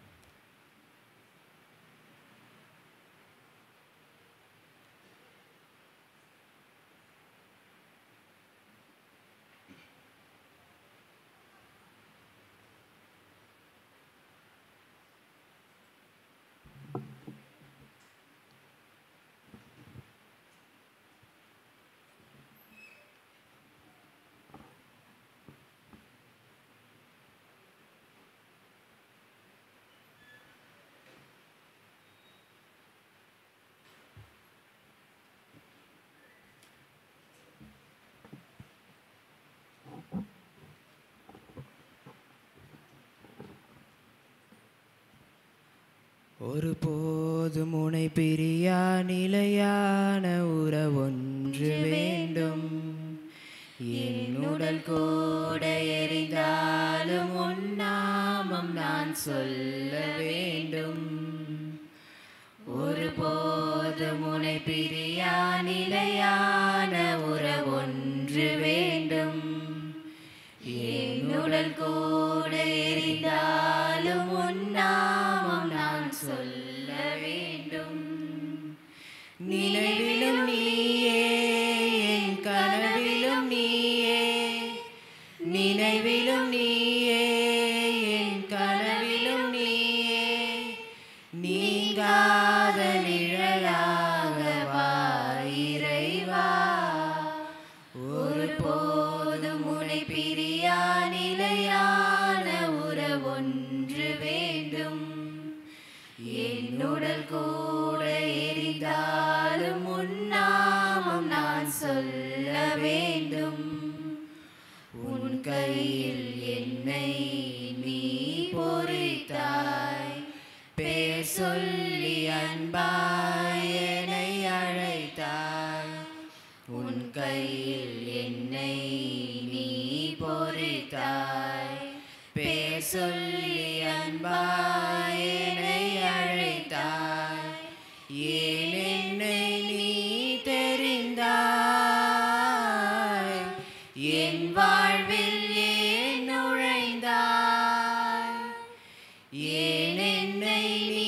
ஒரு போது முனை பிரியா நிலையான உறவொன்று வேண்டும் என் உடல் கூட எரிந்தாலும் உன் நாமம் நான் சொல்ல வேண்டும் ஒரு போது முனை பிரியா நிலையான உறவொன்று வேண்டும் என் உடல் கூட எரிந்தாலும் உன் நாமம் நான் சொல்ல வேண்டும் நினைவிலும் நீயே என் கனவிலும் நீயே நினைவிலும் நீயே என் கனவிலும் நீயே நீங்காத நிழலாக வா இறைவா ஒரு போதும் உனை பிரியா நிலையான உறவொன்று வேண்டும் என் உடல் கூட எரிந்தாலும் உன் நாமம் நான் சொல்ல வேண்டும் உன் கையில் என்னை நீ பொறித்தாய் பேர் சொல்லி அன்பாய் என்னை அழைத்தாய் உன் கையில் என்னை நீ பொறித்தாய் பேர் சொல்லி அன்பாய் என்னை அழைத்தாய் ஏன் என்னை நீ தெரிந்தாய் என் வாழ்வில் ஏன் நுழைந்தாய் ஏன் என்னை நீ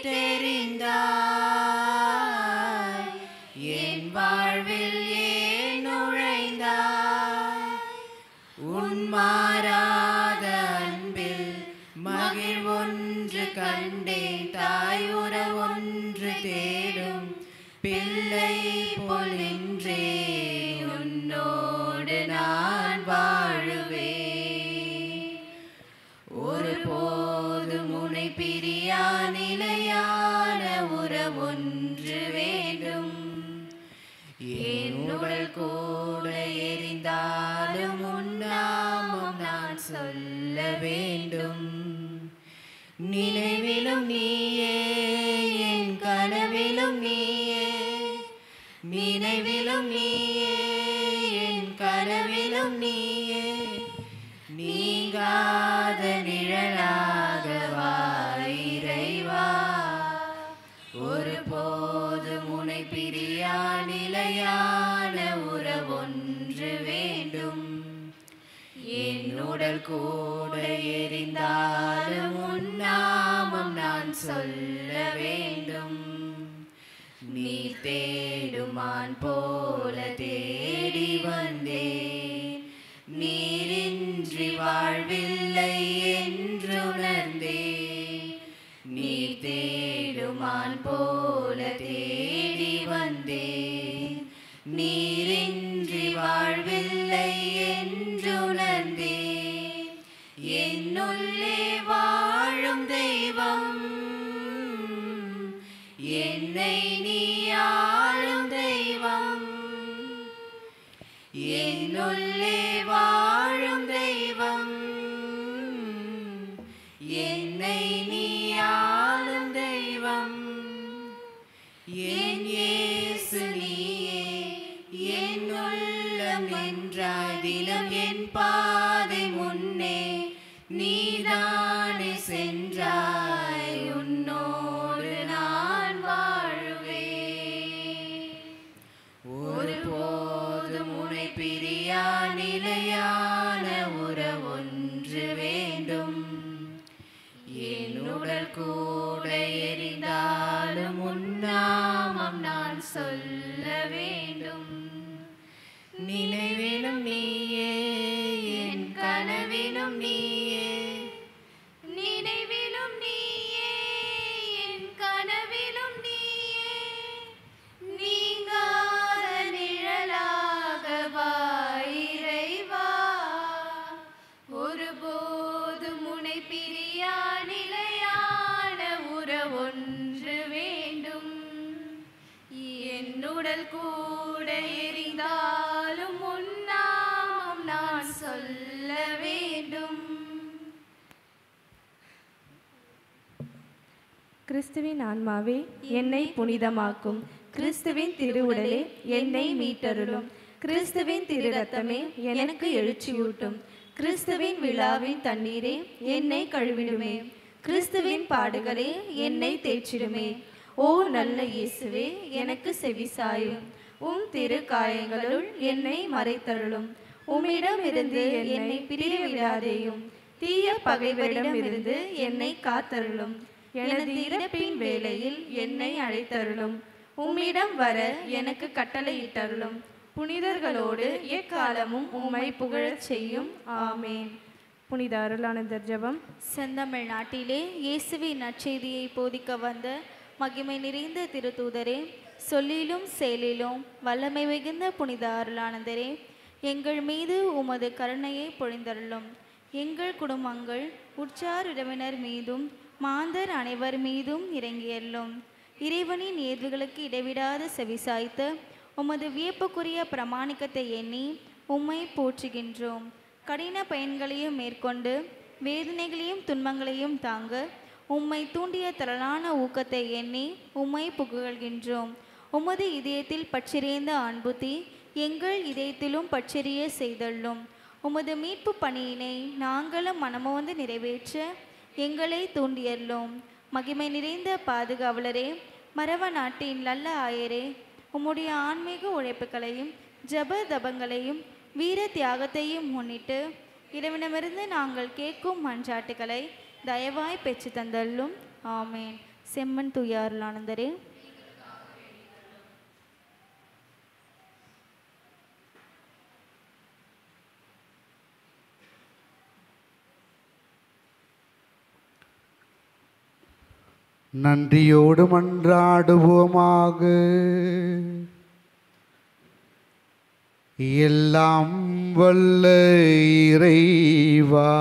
தெரிந்தாய் என் வாழ்வில் ஏன் நுழைந்தாய் உன் மாறாத அன்பில் மகிழ்வொன்று கண்டேன் தாய் உறவொன்று தேடும் பிள்ளை போல் நின்றே உன்னோடு நான் வாழுவேன் ஒரு போதும் உனை பிரியா நிலையான உறவொன்று வேண்டும் என் உடல் கூட எரிந்தாலும் உன் நாமம் நான் சொல்ல வேண்டும் நினைவிலும் நீயே என் கனவிலும் நீயே நினைவிலும் நீயே என் கனவிலும் நீயே நீங்காத நிழலாக வா இறைவா ஒரு போது முனை பிரியா நிலையான உறவொன்று வேண்டும் என் உடல் கூட எரிந்தாலும் உன் நாமம் நான் சொல்ல வேண்டும் நீ தேடுமான் போல தேடி வந்தேன் நீரின்றி வாழ்வில்லை என்றுணர்ந்தேன் நீ தேடுமான் போல தேடி வந்தேன் நீரின்றி வாழ்வில்லை என்றுணர்ந்தேன் என்னுள்ளே வாழும் தெய்வம் என்னை நீ ஆளும் தெய்வம் என்னுள்ளே வாழும் தெய்வம் என்னை நீ ஆளும் தெய்வம் என் இயேசு நீயே என் உள்ளம் நின்றாய் தினம் என் பாதை முன்னே நீதானே சென்றாய் உன்னோடு நான் வா கூட எரிந்தாலும் உன்னாமம் நான் சொல்ல வேண்டும் நினைவிலும் நீயே என் கனவிலும் நீயே நினைவிலும் நீயே என் கனவிலும் நீயே நீங்காத நிழலாக வா இறைவா ஒருபோதும் உனை பிரியா நிலையான உறவொன்று வேண்டும் என்னுடல் கூட எரிந்தாலும் உன்னாமம் நான் சொல்ல வேண்டும் கிறிஸ்துவின் ஆன்மாவே என்னை புனிதமாக்கும் கிறிஸ்துவின் திருவுடலே என்னை மீட்டருளும் கிறிஸ்துவின் திரு ரத்தமே எனக்கு எழுச்சியூட்டும் கிறிஸ்துவின் விழாவின் தண்ணீரே என்னை கழுவிடுமே கிறிஸ்துவின் பாடுகளே என்னை தேய்ச்சிடுமே ஓ நல்ல இயேசுவே எனக்கு செவிசாயும் உம் திரு காயங்களுள் என்னை மறைத்தருளும் உம்மிடமிருந்து என்னை பிரிய விடாதேயும் தீய பகைவரிடமிருந்து என்னை காத்தருளும் எனது இறப்பின் வேளையில் என்னை அழைத்தருளும் உம்மிடம் வர எனக்கு கட்டளையிட்டருளும் புனிதர்களோடு எக்காலமும் உம்மை புகழச் செய்யும் ஆமேன் புனித அருளானந்தர் ஜெபம் செந்தமிழ் நாட்டிலே இயேசுவின் நற்செய்தியை போதிக்க வந்த மகிமை நிறைந்த திருத்தூதரே சொல்லிலும் செயலிலும் வல்லமை மிகுந்த புனித அருளானந்தரே எங்கள் மீது உமது கருணையை பொழிந்தருளும் எங்கள் குடும்பங்கள் உற்றார் உறவினர் மீதும் மாந்தர் அனைவர் மீதும் இறங்கியருளும் இறைவனின் ஏதுகளுக்கு இடைவிடாத செவிசாய்த்த உமது வியப்புக்குரிய பிரமாணிக்கத்தை எண்ணி உம்மை போற்றுகின்றோம் கடின பயன்களையும் மேற்கொண்டு வேதனைகளையும் துன்பங்களையும் தாங்க உம்மை தூண்டிய திரளான ஊக்கத்தை எண்ணி உம்மை புகழ்கின்றோம் உமது இதயத்தில் பற்றிறைந்த அன்புத்தி எங்கள் இதயத்திலும் பற்றெரிய செய்தள்ளும் உமது மீட்பு பணியினை நாங்களும் மனமோந்து நிறைவேற்ற எங்களை தூண்டியள்ளும் மகிமை நிறைந்த பாதுகாவலரே மரவ நாட்டின் நல்ல ஆயரே உம்முடைய ஆன்மீக உழைப்புகளையும் ஜப தபங்களையும் வீர தியாகத்தையும் முன்னிட்டு இறைவனமிருந்து நாங்கள் கேட்கும் மன்றாட்டுகளை தயவாய் பெற்று தந்தள்ளும் ஆமேன் செம்மன் துயாருளானந்தரே நன்றியோடு மன்றாடுவோமாக எல்லாம் வல்ல இறைவா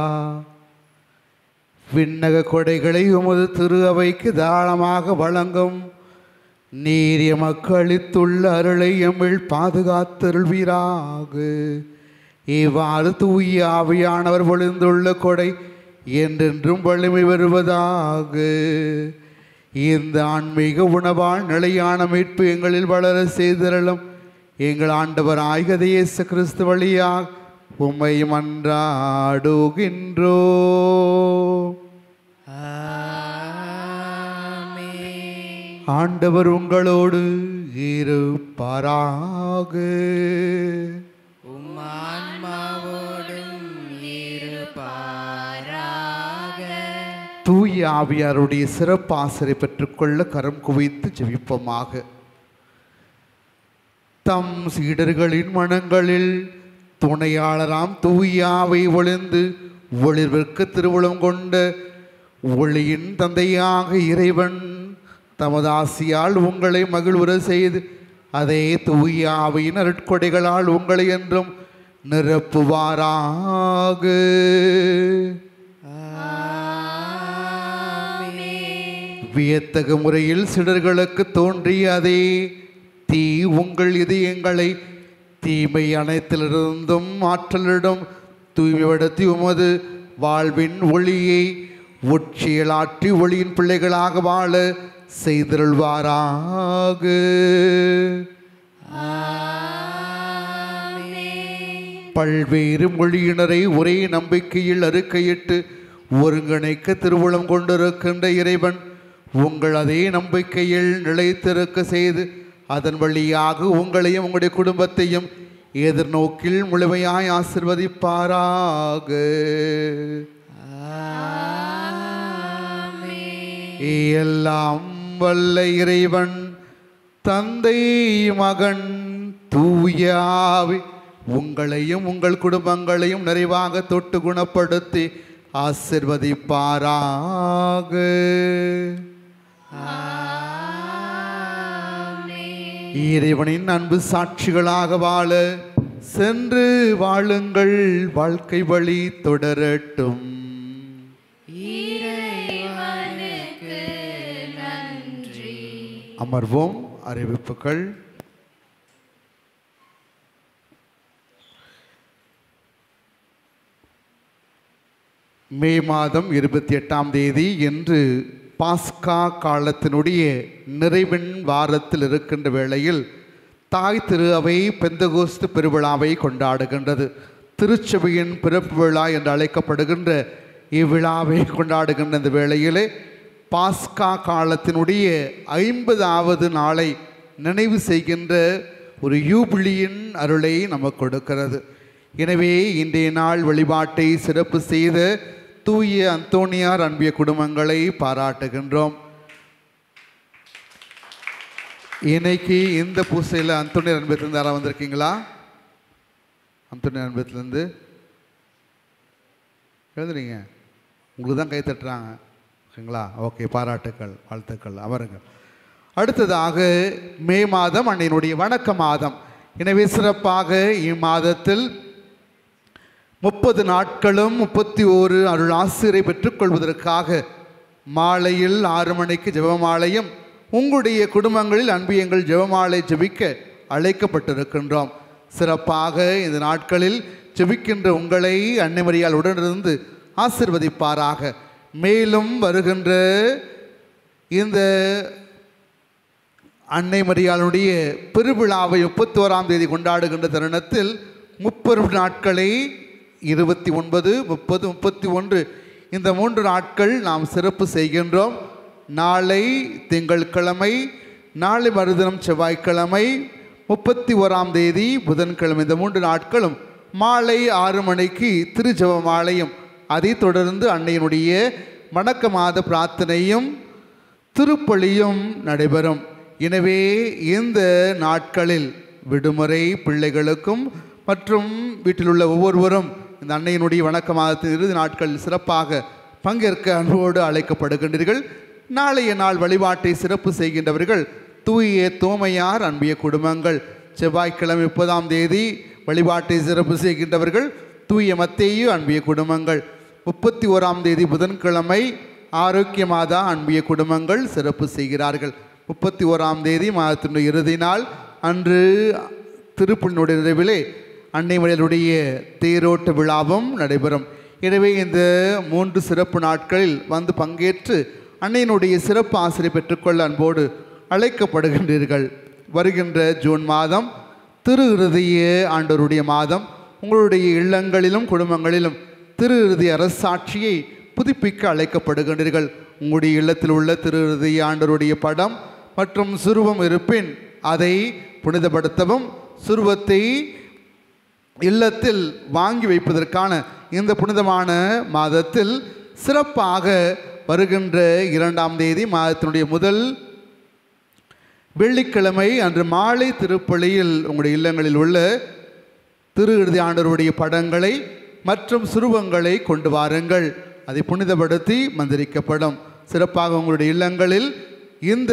விண்ணக கொடைகளை உமது திரு அவைக்கு தாளமாக வழங்கும் நீர் எமக்கு அளித்துள்ள அருளை எம்மில் பாதுகாத்தருள்வீராக இவ்வாறு தூய ஆவியானவர் பொழிந்துள்ள கொடை என்றென்றும் வலிமை வருவதாக இந்த ஆன்மீக உணவால் நிலையான மீட்பு எங்களில் வளர செய்திரளும் எங்கள் ஆண்டவர் ஆய்கத இயேசு கிறிஸ்து வழியாக உம்மை மன்றாடுகின்றோ ஆண்டவர் உங்களோடு இருப்பாராக உம் ஆன்மாவோடும் இருப்பாராக தூய ஆவியாருடைய சிறப்பு ஆசிரை பெற்றுக்கொள்ள கரம் குவித்து ஜெபிப்போமாக தம் சீடர்களின் மனங்களில் துணையாளராம் தூயாவை ஒளிந்து ஒளிர்விற்கு திருவுளம் கொண்ட ஒளியின் தந்தையாக இறைவன் தமது ஆசியால் உங்களை மகிழ்வுற செய்து அதே தூய ஆவியின் அருட்கொடைகளால் உங்களை என்றும் நிரப்புவாராக வியத்தகு முறையில் சிடர்களுக்கு தோன்றிய அதே தீ உங்கள் இதயங்களை தீமை அனைத்திலிருந்தும் ஆற்றலிடம் தூய்மைப்படுத்தி உமது வாழ்வின் ஒளியை உச்சியலாற்றி ஒளியின் பிள்ளைகளாக வாழ செய்திருள்வாராக பல்வேறு மொழியினரை ஒரே நம்பிக்கையில் அறுக்கையிட்டு ஒருங்கிணைக்க திருவுளம் கொண்டிருக்கின்ற இறைவன் உங்கள் அதே நம்பிக்கையில் நிலைத்திருக்க செய்து அதன் வழியாக உங்களையும் உங்களுடைய குடும்பத்தையும் எதிர்நோக்கில் முழுமையாய் ஆசிர்வதிப்பாராக எல்லாம் வல்ல இறைவன் தந்தை மகன் தூயாவி உங்களையும் உங்கள் குடும்பங்களையும் நிறைவாக தொட்டு குணப்படுத்தி ஆசிர்வதிப்பாராக இறைவனின் அன்பு சாட்சிகளாக வாழ சென்று வாழுங்கள் வாழ்க்கை வழி தொடரட்டும் அமர்வோம் அறிவிப்புகள் மே மாதம் இருபத்தி எட்டாம் தேதி என்று பாஸ்கா காலத்தினுடைய நிறைவின் வாரத்தில் இருக்கின்ற வேளையில் தாய் திரு அவை பெந்தகோஸ்து பெருவிழாவை கொண்டாடுகின்றது திருச்சபையின் பிறப்பு விழா என்று அழைக்கப்படுகின்ற இவ்விழாவை கொண்டாடுகின்ற இந்த வேளையிலே பாஸ்கா காலத்தினுடைய ஐம்பதாவது நாளை நினைவு செய்கின்ற ஒரு யூபிளியின் அருளை நமக்கு கொடுக்கிறது எனவே இன்றைய நாள் வழிபாட்டை சிறப்பு செய்த தூய அந்தோனியார் அன்பிய குடும்பங்களை பாராட்டுகின்றோம் இன்னைக்கு இந்த பூசையில் அந்தோனியார் அன்பத்திலிருந்து யாராவது வந்திருக்கீங்களா அந்தோனியார் அன்பத்திலேருந்து எழுதுறீங்க உங்களுக்கு தான் கை தட்டுறாங்க ஓகேங்களா ஓகே பாராட்டுக்கள் வாழ்த்துக்கள் அமருங்கள் அடுத்ததாக மே மாதம் அன்னையினுடைய வணக்க மாதம் எனவே சிறப்பாக இம்மாதத்தில் முப்பது நாட்களும் முப்பத்தி ஓரு அருள் ஆசிரியை பெற்றுக்கொள்வதற்காக மாலையில் ஆறு மணிக்கு ஜெபமாலையும் உங்களுடைய குடும்பங்களில் அன்பியங்கள் ஜெபமாலை ஜெபிக்க அழைக்கப்பட்டிருக்கின்றோம் சிறப்பாக இந்த நாட்களில் ஜெபிக்கின்ற உங்களை அன்னைமரியால் உடனிருந்து ஆசிர்வதிப்பாராக மேலும் வருகின்ற இந்த அன்னை மரியாளுடைய பெருவிழாவை முப்பத்தி ஓராம் தேதி கொண்டாடுகின்ற தருணத்தில் முப்பது நாட்களை இருபத்தி ஒன்பது முப்பது முப்பத்தி ஒன்று இந்த மூன்று நாட்கள் நாம் சிறப்பு செய்கின்றோம் நாளை திங்கட்கிழமை நாளை மறுதினம் செவ்வாய்க்கிழமை முப்பத்தி ஓராம் தேதி புதன்கிழமை இந்த மூன்று நாட்களும் மாலை ஆறு மணிக்கு திருஜெப மாலையும் அதைத் தொடர்ந்து அன்னையினுடைய வணக்க மாத பிரார்த்தனையும் திருப்பலியும் நடைபெறும் எனவே இந்த நாட்களில் விடுமுறை பிள்ளைகளுக்கும் மற்றும் வீட்டில் உள்ள ஒவ்வொருவரும் இந்த அன்னையினுடைய வணக்க மாதத்தின் இறுதி நாட்களில் சிறப்பாக பங்கேற்க அன்போடு அழைக்கப்படுகின்றீர்கள் நாளைய நாள் வழிபாட்டை சிறப்பு செய்கின்றவர்கள் தூய தோமையார் அன்பிய குடும்பங்கள் செவ்வாய்க்கிழமை முப்பதாம் தேதி வழிபாட்டை சிறப்பு செய்கின்றவர்கள் தூய மத்தேயு அன்பிய குடும்பங்கள் முப்பத்தி ஓராம் தேதி புதன்கிழமை ஆரோக்கிய மாதா அன்பிய குடும்பங்கள் சிறப்பு செய்கிறார்கள் முப்பத்தி ஓராம் தேதி மாதத்தினுடைய இறுதி நாள் அன்று திருப்புலினுடைய நிறைவிலே அன்னை மலையிலுடைய தேரோட்ட விழாவும் நடைபெறும் எனவே இந்த மூன்று சிறப்பு நாட்களில் வந்து பங்கேற்று அன்னையினுடைய சிறப்பு ஆசிரியை பெற்றுக்கொள்ள அன்போடு அழைக்கப்படுகின்றீர்கள் வருகின்ற ஜூன் மாதம் திரு இறுதிய ஆண்டவருடைய மாதம் உங்களுடைய இல்லங்களிலும் குடும்பங்களிலும் திரு இறுதி அரசாட்சியை புதுப்பிக்க அழைக்கப்படுகின்றீர்கள் உங்களுடைய இல்லத்தில் உள்ள திரு இறுதி ஆண்டவருடைய படம் மற்றும் சுருவம் இருப்பின் அதை புனிதப்படுத்தவும் சுருவத்தை இல்லத்தில் வாங்கி வைப்பதற்கான இந்த புனிதமான மாதத்தில் சிறப்பாக வருகின்ற இரண்டாம் தேதி மாதத்தினுடைய முதல் வெள்ளிக்கிழமை அன்று மாலை திருப்பலியில் உங்களுடைய இல்லங்களில் உள்ள திரு இறுதி ஆண்டவருடைய படங்களை மற்றும் சுருவங்களை கொண்டு வாருங்கள் அதை புனிதப்படுத்தி மந்திரிக்கப்படும் சிறப்பாக உங்களுடைய இல்லங்களில் இந்த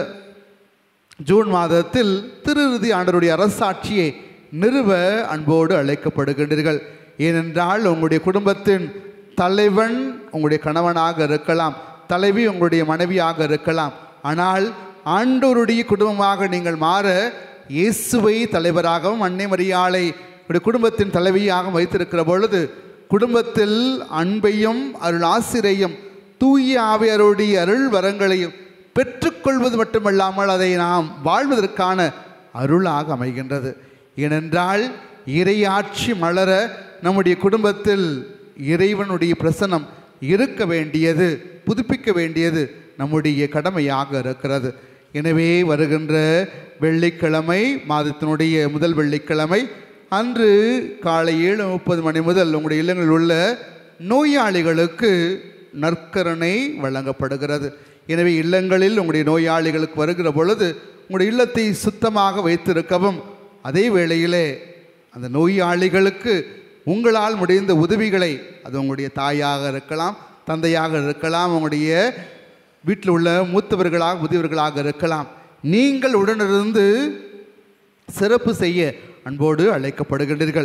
ஜூன் மாதத்தில் திரு இறுதி ஆண்டவருடைய அரசாட்சியை நிறுவ அன்போடு அழைக்கப்படுகின்றீர்கள் ஏனென்றால் உங்களுடைய குடும்பத்தின் தலைவன் உங்களுடைய கணவனாக இருக்கலாம் தலைவி உங்களுடைய மனைவியாக இருக்கலாம் ஆனால் ஆண்டோருடைய குடும்பமாக நீங்கள் மாற இயேசுவை தலைவராகவும் அன்னை மரியாளை உடைய குடும்பத்தின் தலைவியாக வைத்திருக்கிற பொழுது குடும்பத்தில் அன்பையும் அருள் ஆசிரையும் தூய ஆவியருடைய அருள் வரங்களையும் பெற்றுக்கொள்வது மட்டுமல்லாமல் அதை நாம் வாழ்வதற்கான அருளாக அமைகின்றது ஏனென்றால் இறையாட்சி மலர நம்முடைய குடும்பத்தில் இறைவனுடைய பிரசனம் இருக்க வேண்டியது புதுப்பிக்க வேண்டியது நம்முடைய கடமையாக இருக்கிறது எனவே வருகின்ற வெள்ளிக்கிழமை மாதத்தினுடைய முதல் வெள்ளிக்கிழமை அன்று காலை ஏழு முப்பது மணி முதல் உங்களுடைய இல்லங்களில் உள்ள நோயாளிகளுக்கு நற்கரணை வழங்கப்படுகிறது எனவே இல்லங்களில் உங்களுடைய நோயாளிகளுக்கு வருகிற பொழுது உங்களுடைய இல்லத்தை சுத்தமாக வைத்திருக்கவும் அதே வேளையிலே அந்த நோயாளிகளுக்கு உங்களால் முடிந்த உதவிகளை அது உங்களுடைய தாயாக இருக்கலாம் தந்தையாக இருக்கலாம் உங்களுடைய வீட்டில் உள்ள மூத்தவர்களாக முதியவர்களாக இருக்கலாம் நீங்கள் உடனிருந்து சிறப்பு செய்ய அன்போடு அழைக்கப்படுகின்றீர்கள்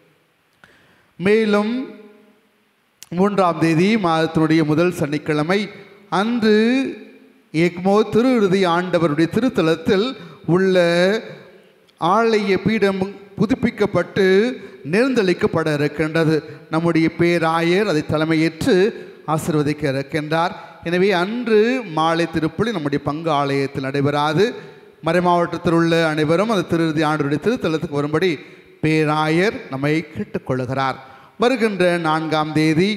மேலும் மூன்றாம் தேதி மாதத்தினுடைய முதல் சனிக்கிழமை அன்று எக்மோ திரு இறுதி ஆண்டவருடைய திருத்தலத்தில் உள்ள ஆலய பீடம் புதுப்பிக்கப்பட்டு நேர்ந்தளிக்கப்பட இருக்கின்றது நம்முடைய பேராயர் அதை தலைமையேற்று ஆசிர்வதிக்க இருக்கின்றார் எனவே அன்று மாலை திருப்பலி நம்முடைய பங்கு ஆலயத்தில் நடைபெறாது மறைமாவட்டத்தில் உள்ள அனைவரும் அந்த திருதி ஆண்டருடைய திருத்தலத்துக்கு வரும்படி பேராயர் நம்மை கேட்டுக்கொள்கிறார் வருகின்ற நான்காம் தேதி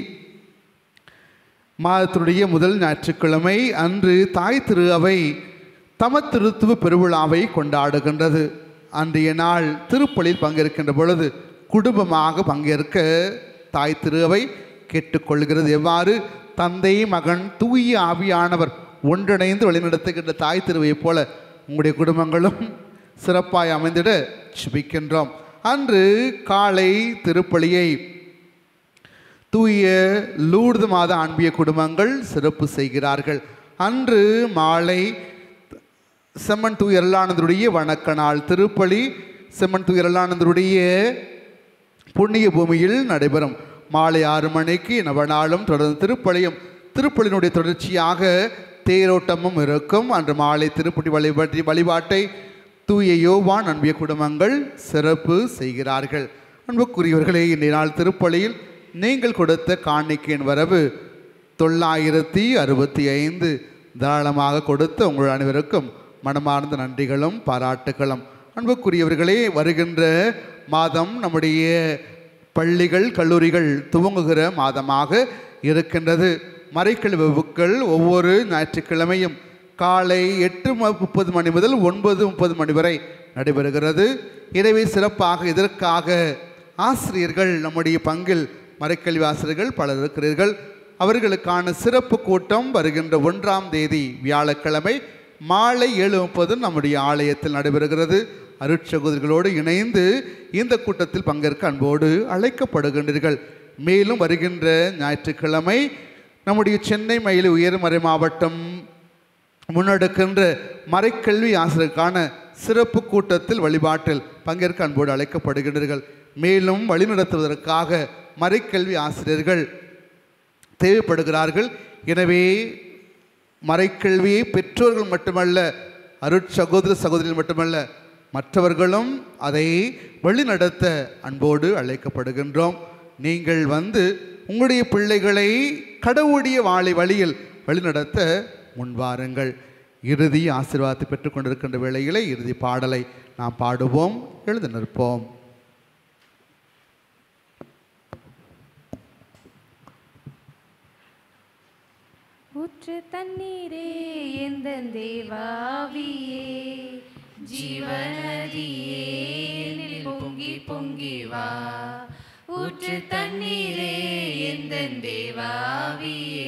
மாதத்தினுடைய முதல் ஞாயிற்றுக்கிழமை அன்று தாய் திரு அவை தம திருத்துவ பெருவிழாவை கொண்டாடுகின்றது அன்றைய நாள் திருப்பலில் பங்கேற்கின்ற பொழுது குடும்பமாக பங்கேற்க தாய் திரு அவை கேட்டுக்கொள்கிறது எவ்வாறு தந்தை மகன் தூய ஆவியானவர் ஒன்றிணைந்து வழிநடத்துகின்ற தாய் திருவையைப் போல உங்களுடைய குடும்பங்களும் சிறப்பாய் அமைந்திட சுபிக்கின்றோம் அன்று காலை திருப்பலியை தூய லூர்து மாத அன்பிய குடும்பங்கள் சிறப்பு செய்கிறார்கள் அன்று மாலை செம்மன் தூய அருளானந்தருடைய வணக்க நாள் திருப்பலி செம்மன் தூய அருளானந்தருடைய புண்ணிய பூமியில் நடைபெறும் மாலை ஆறு மணிக்கு நவநாளும் தொடர்ந்து திருப்பலியும் திருப்பலினுடைய தொடர்ச்சியாக தேரோட்டமும் இருக்கும் அன்று மாலை திருப்பதி வழிபாட்டி வழிபாட்டை தூய யோவான் அன்பிய குடும்பங்கள் சிறப்பு செய்கிறார்கள் அன்புக்குரியவர்களே இன்றைய நாள் திருப்பலியில் நீங்கள் கொடுத்த காணிக்கையின் வரவு தொள்ளாயிரத்தி அறுபத்தி ஐந்து தாராளமாக கொடுத்த உங்கள் அனைவருக்கும் மனமார்ந்த நன்றிகளும் பாராட்டுகளும் அன்புக்குரியவர்களே வருகின்ற மாதம் நம்முடைய பள்ளிகள் கல்லூரிகள் துவங்குகிற மாதமாக இருக்கின்றது மறைக்கல்வி வகுப்புகள் ஒவ்வொரு ஞாயிற்றுக்கிழமையும் காலை எட்டு ம- முப்பது மணி முதல் ஒன்பது முப்பது மணி வரை நடைபெறுகிறது எனவே சிறப்பாக இதற்காக ஆசிரியர்கள் நம்முடைய பங்கில் மறைக்கல்வி ஆசிரியர்கள் பலர் இருக்கிறீர்கள் அவர்களுக்கான சிறப்பு கூட்டம் வருகின்ற ஒன்றாம் தேதி வியாழக்கிழமை மாலை ஏழு முப்பது நம்முடைய ஆலயத்தில் நடைபெறுகிறது அருட்சகோதரிகளோடு இணைந்து இந்த கூட்டத்தில் பங்கேற்க அன்போடு அழைக்கப்படுகின்றீர்கள் மேலும் வருகின்ற ஞாயிற்றுக்கிழமை நம்முடைய சென்னை மயிலை உயர்மறை மாவட்டம் முன்னெடுக்கின்ற மறைக்கல்வி ஆசிரியருக்கான சிறப்பு கூட்டத்தில் வழிபாட்டில் பங்கேற்க அன்போடு அழைக்கப்படுகின்றீர்கள் மேலும் வழிநடத்துவதற்காக மறைக்கல்வி ஆசிரியர்கள் தேவைப்படுகிறார்கள் எனவே மறைக்கல்வியை பெற்றோர்கள் மட்டுமல்ல அருட்சகோதர சகோதரிகள் மட்டுமல்ல மற்றவர்களும் அதை வழிநடத்த அன்போடு அழைக்கப்படுகின்றோம் நீங்கள் வந்து உங்களுடைய பிள்ளைகளை கடவுளுடைய வாழை வழியில் வழிநடத்த முன்வாருங்கள் இறுதி ஆசீர்வாதத்தை பெற்றுக்கொண்டிருக்கின்ற வேளையிலே இறுதி பாடலை நாம் பாடுவோம் எழுந்து நிற்போம் ஊற்று தண்ணீரே எந்த தேவாவியே ஜீவநதியே என்னில் பொங்கி பொங்கி வா ஊற்று தண்ணீரே எந்த தேவாவியே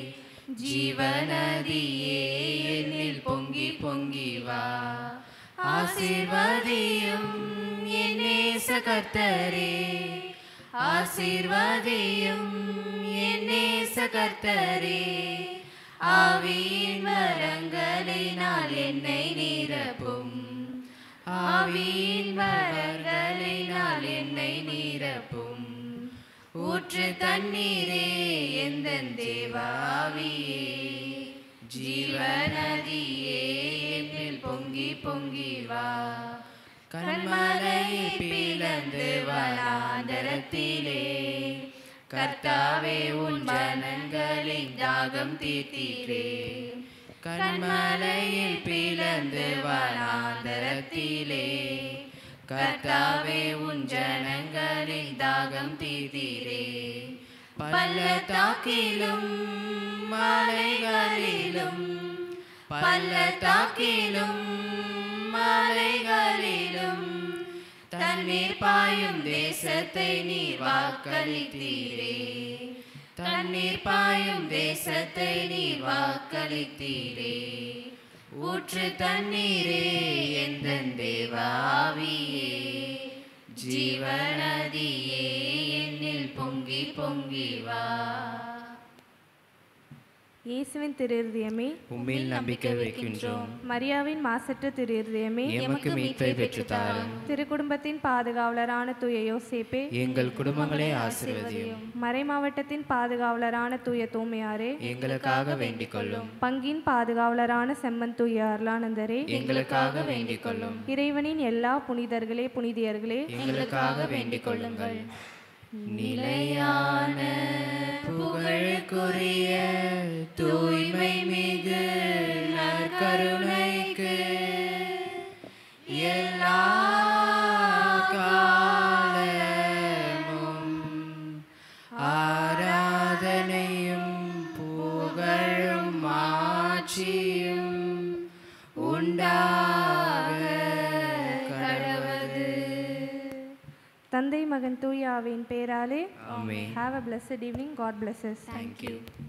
ஜீவநதியே என்னில் பொங்கி பொங்கி வா ஆசீர்வதியும் என் நேச கர்த்தரே ஆசீர்வதியும் என் நேச கர்த்தரே ஆவியின் வரங்களினால் என்னை நிரப்பும் ஆவியின் வரங்களினால் என்னை நிரப்பும் ஊற்று தண்ணீரே எந்த தேவாவியே ஜீவநதியே என்னில் பொங்கி பொங்கி வா கண்மலையை பிளந்து வனாந்தரத்திலே கர்த்தாவே உன் ஜனங்களின் தாகம் தீர்த்தீரே கண்மலையில் பிளந்து வனாந்தரத்திலே கர்த்தாவே உன் ஜனங்களின் தாகம் தீர்த்தீரே பள்ளத்தாக்கிலும் மலைகளிலும் பள்ளத்தாக்கிலும் மலைகளிலும் தண்ணீர் பாயும் தேசத்தை நீர் வாக்களித்தீரே தண்ணீர் பாயும் தேசத்தை நீர் வாக்களித்தீரே ஊற்று தண்ணீரே எந்த தேவாவியே ஜீவநதியே என்னில் பொங்கி பொங்கி வா இயேசுவின் திருஇருதயமே உம்மில் நம்பிக்கை வைக்கின்றோம் மரியாவின் மாசற்ற திருஇருதயமே எமக்கு மீட்பை பெற்றுத்தாரும் திருக்குடும்பத்தின் பாதுகாவலரான தூய யோசேப்பே எங்கள் குடும்பங்களை ஆசீர்வதியும் மறைமாவட்டத்தின் பாதுகாவலரான தூய தூமையாரே எங்களுக்காக வேண்டிக் கொள்ளும் பங்கின் பாதுகாவலரான செம்மன் தூய அருளானந்தரே எங்களுக்காக வேண்டிக் கொள்ளும் இறைவனின் எல்லா புனிதர்களே புனிதியர்களே எங்களுக்காக வேண்டிக் கொள்ளுங்கள் நிலையான புகழுக்குரிய தூய்மை மிகு நற்கருணைக்கு எல்லா காலமும் ஆராதனையும் புகழும் ஆட்சியும் உண்டாக கடவது தந்தை மகன் தூய ஆவியின் பேராலே amen have a blessed evening God bless us Thank you.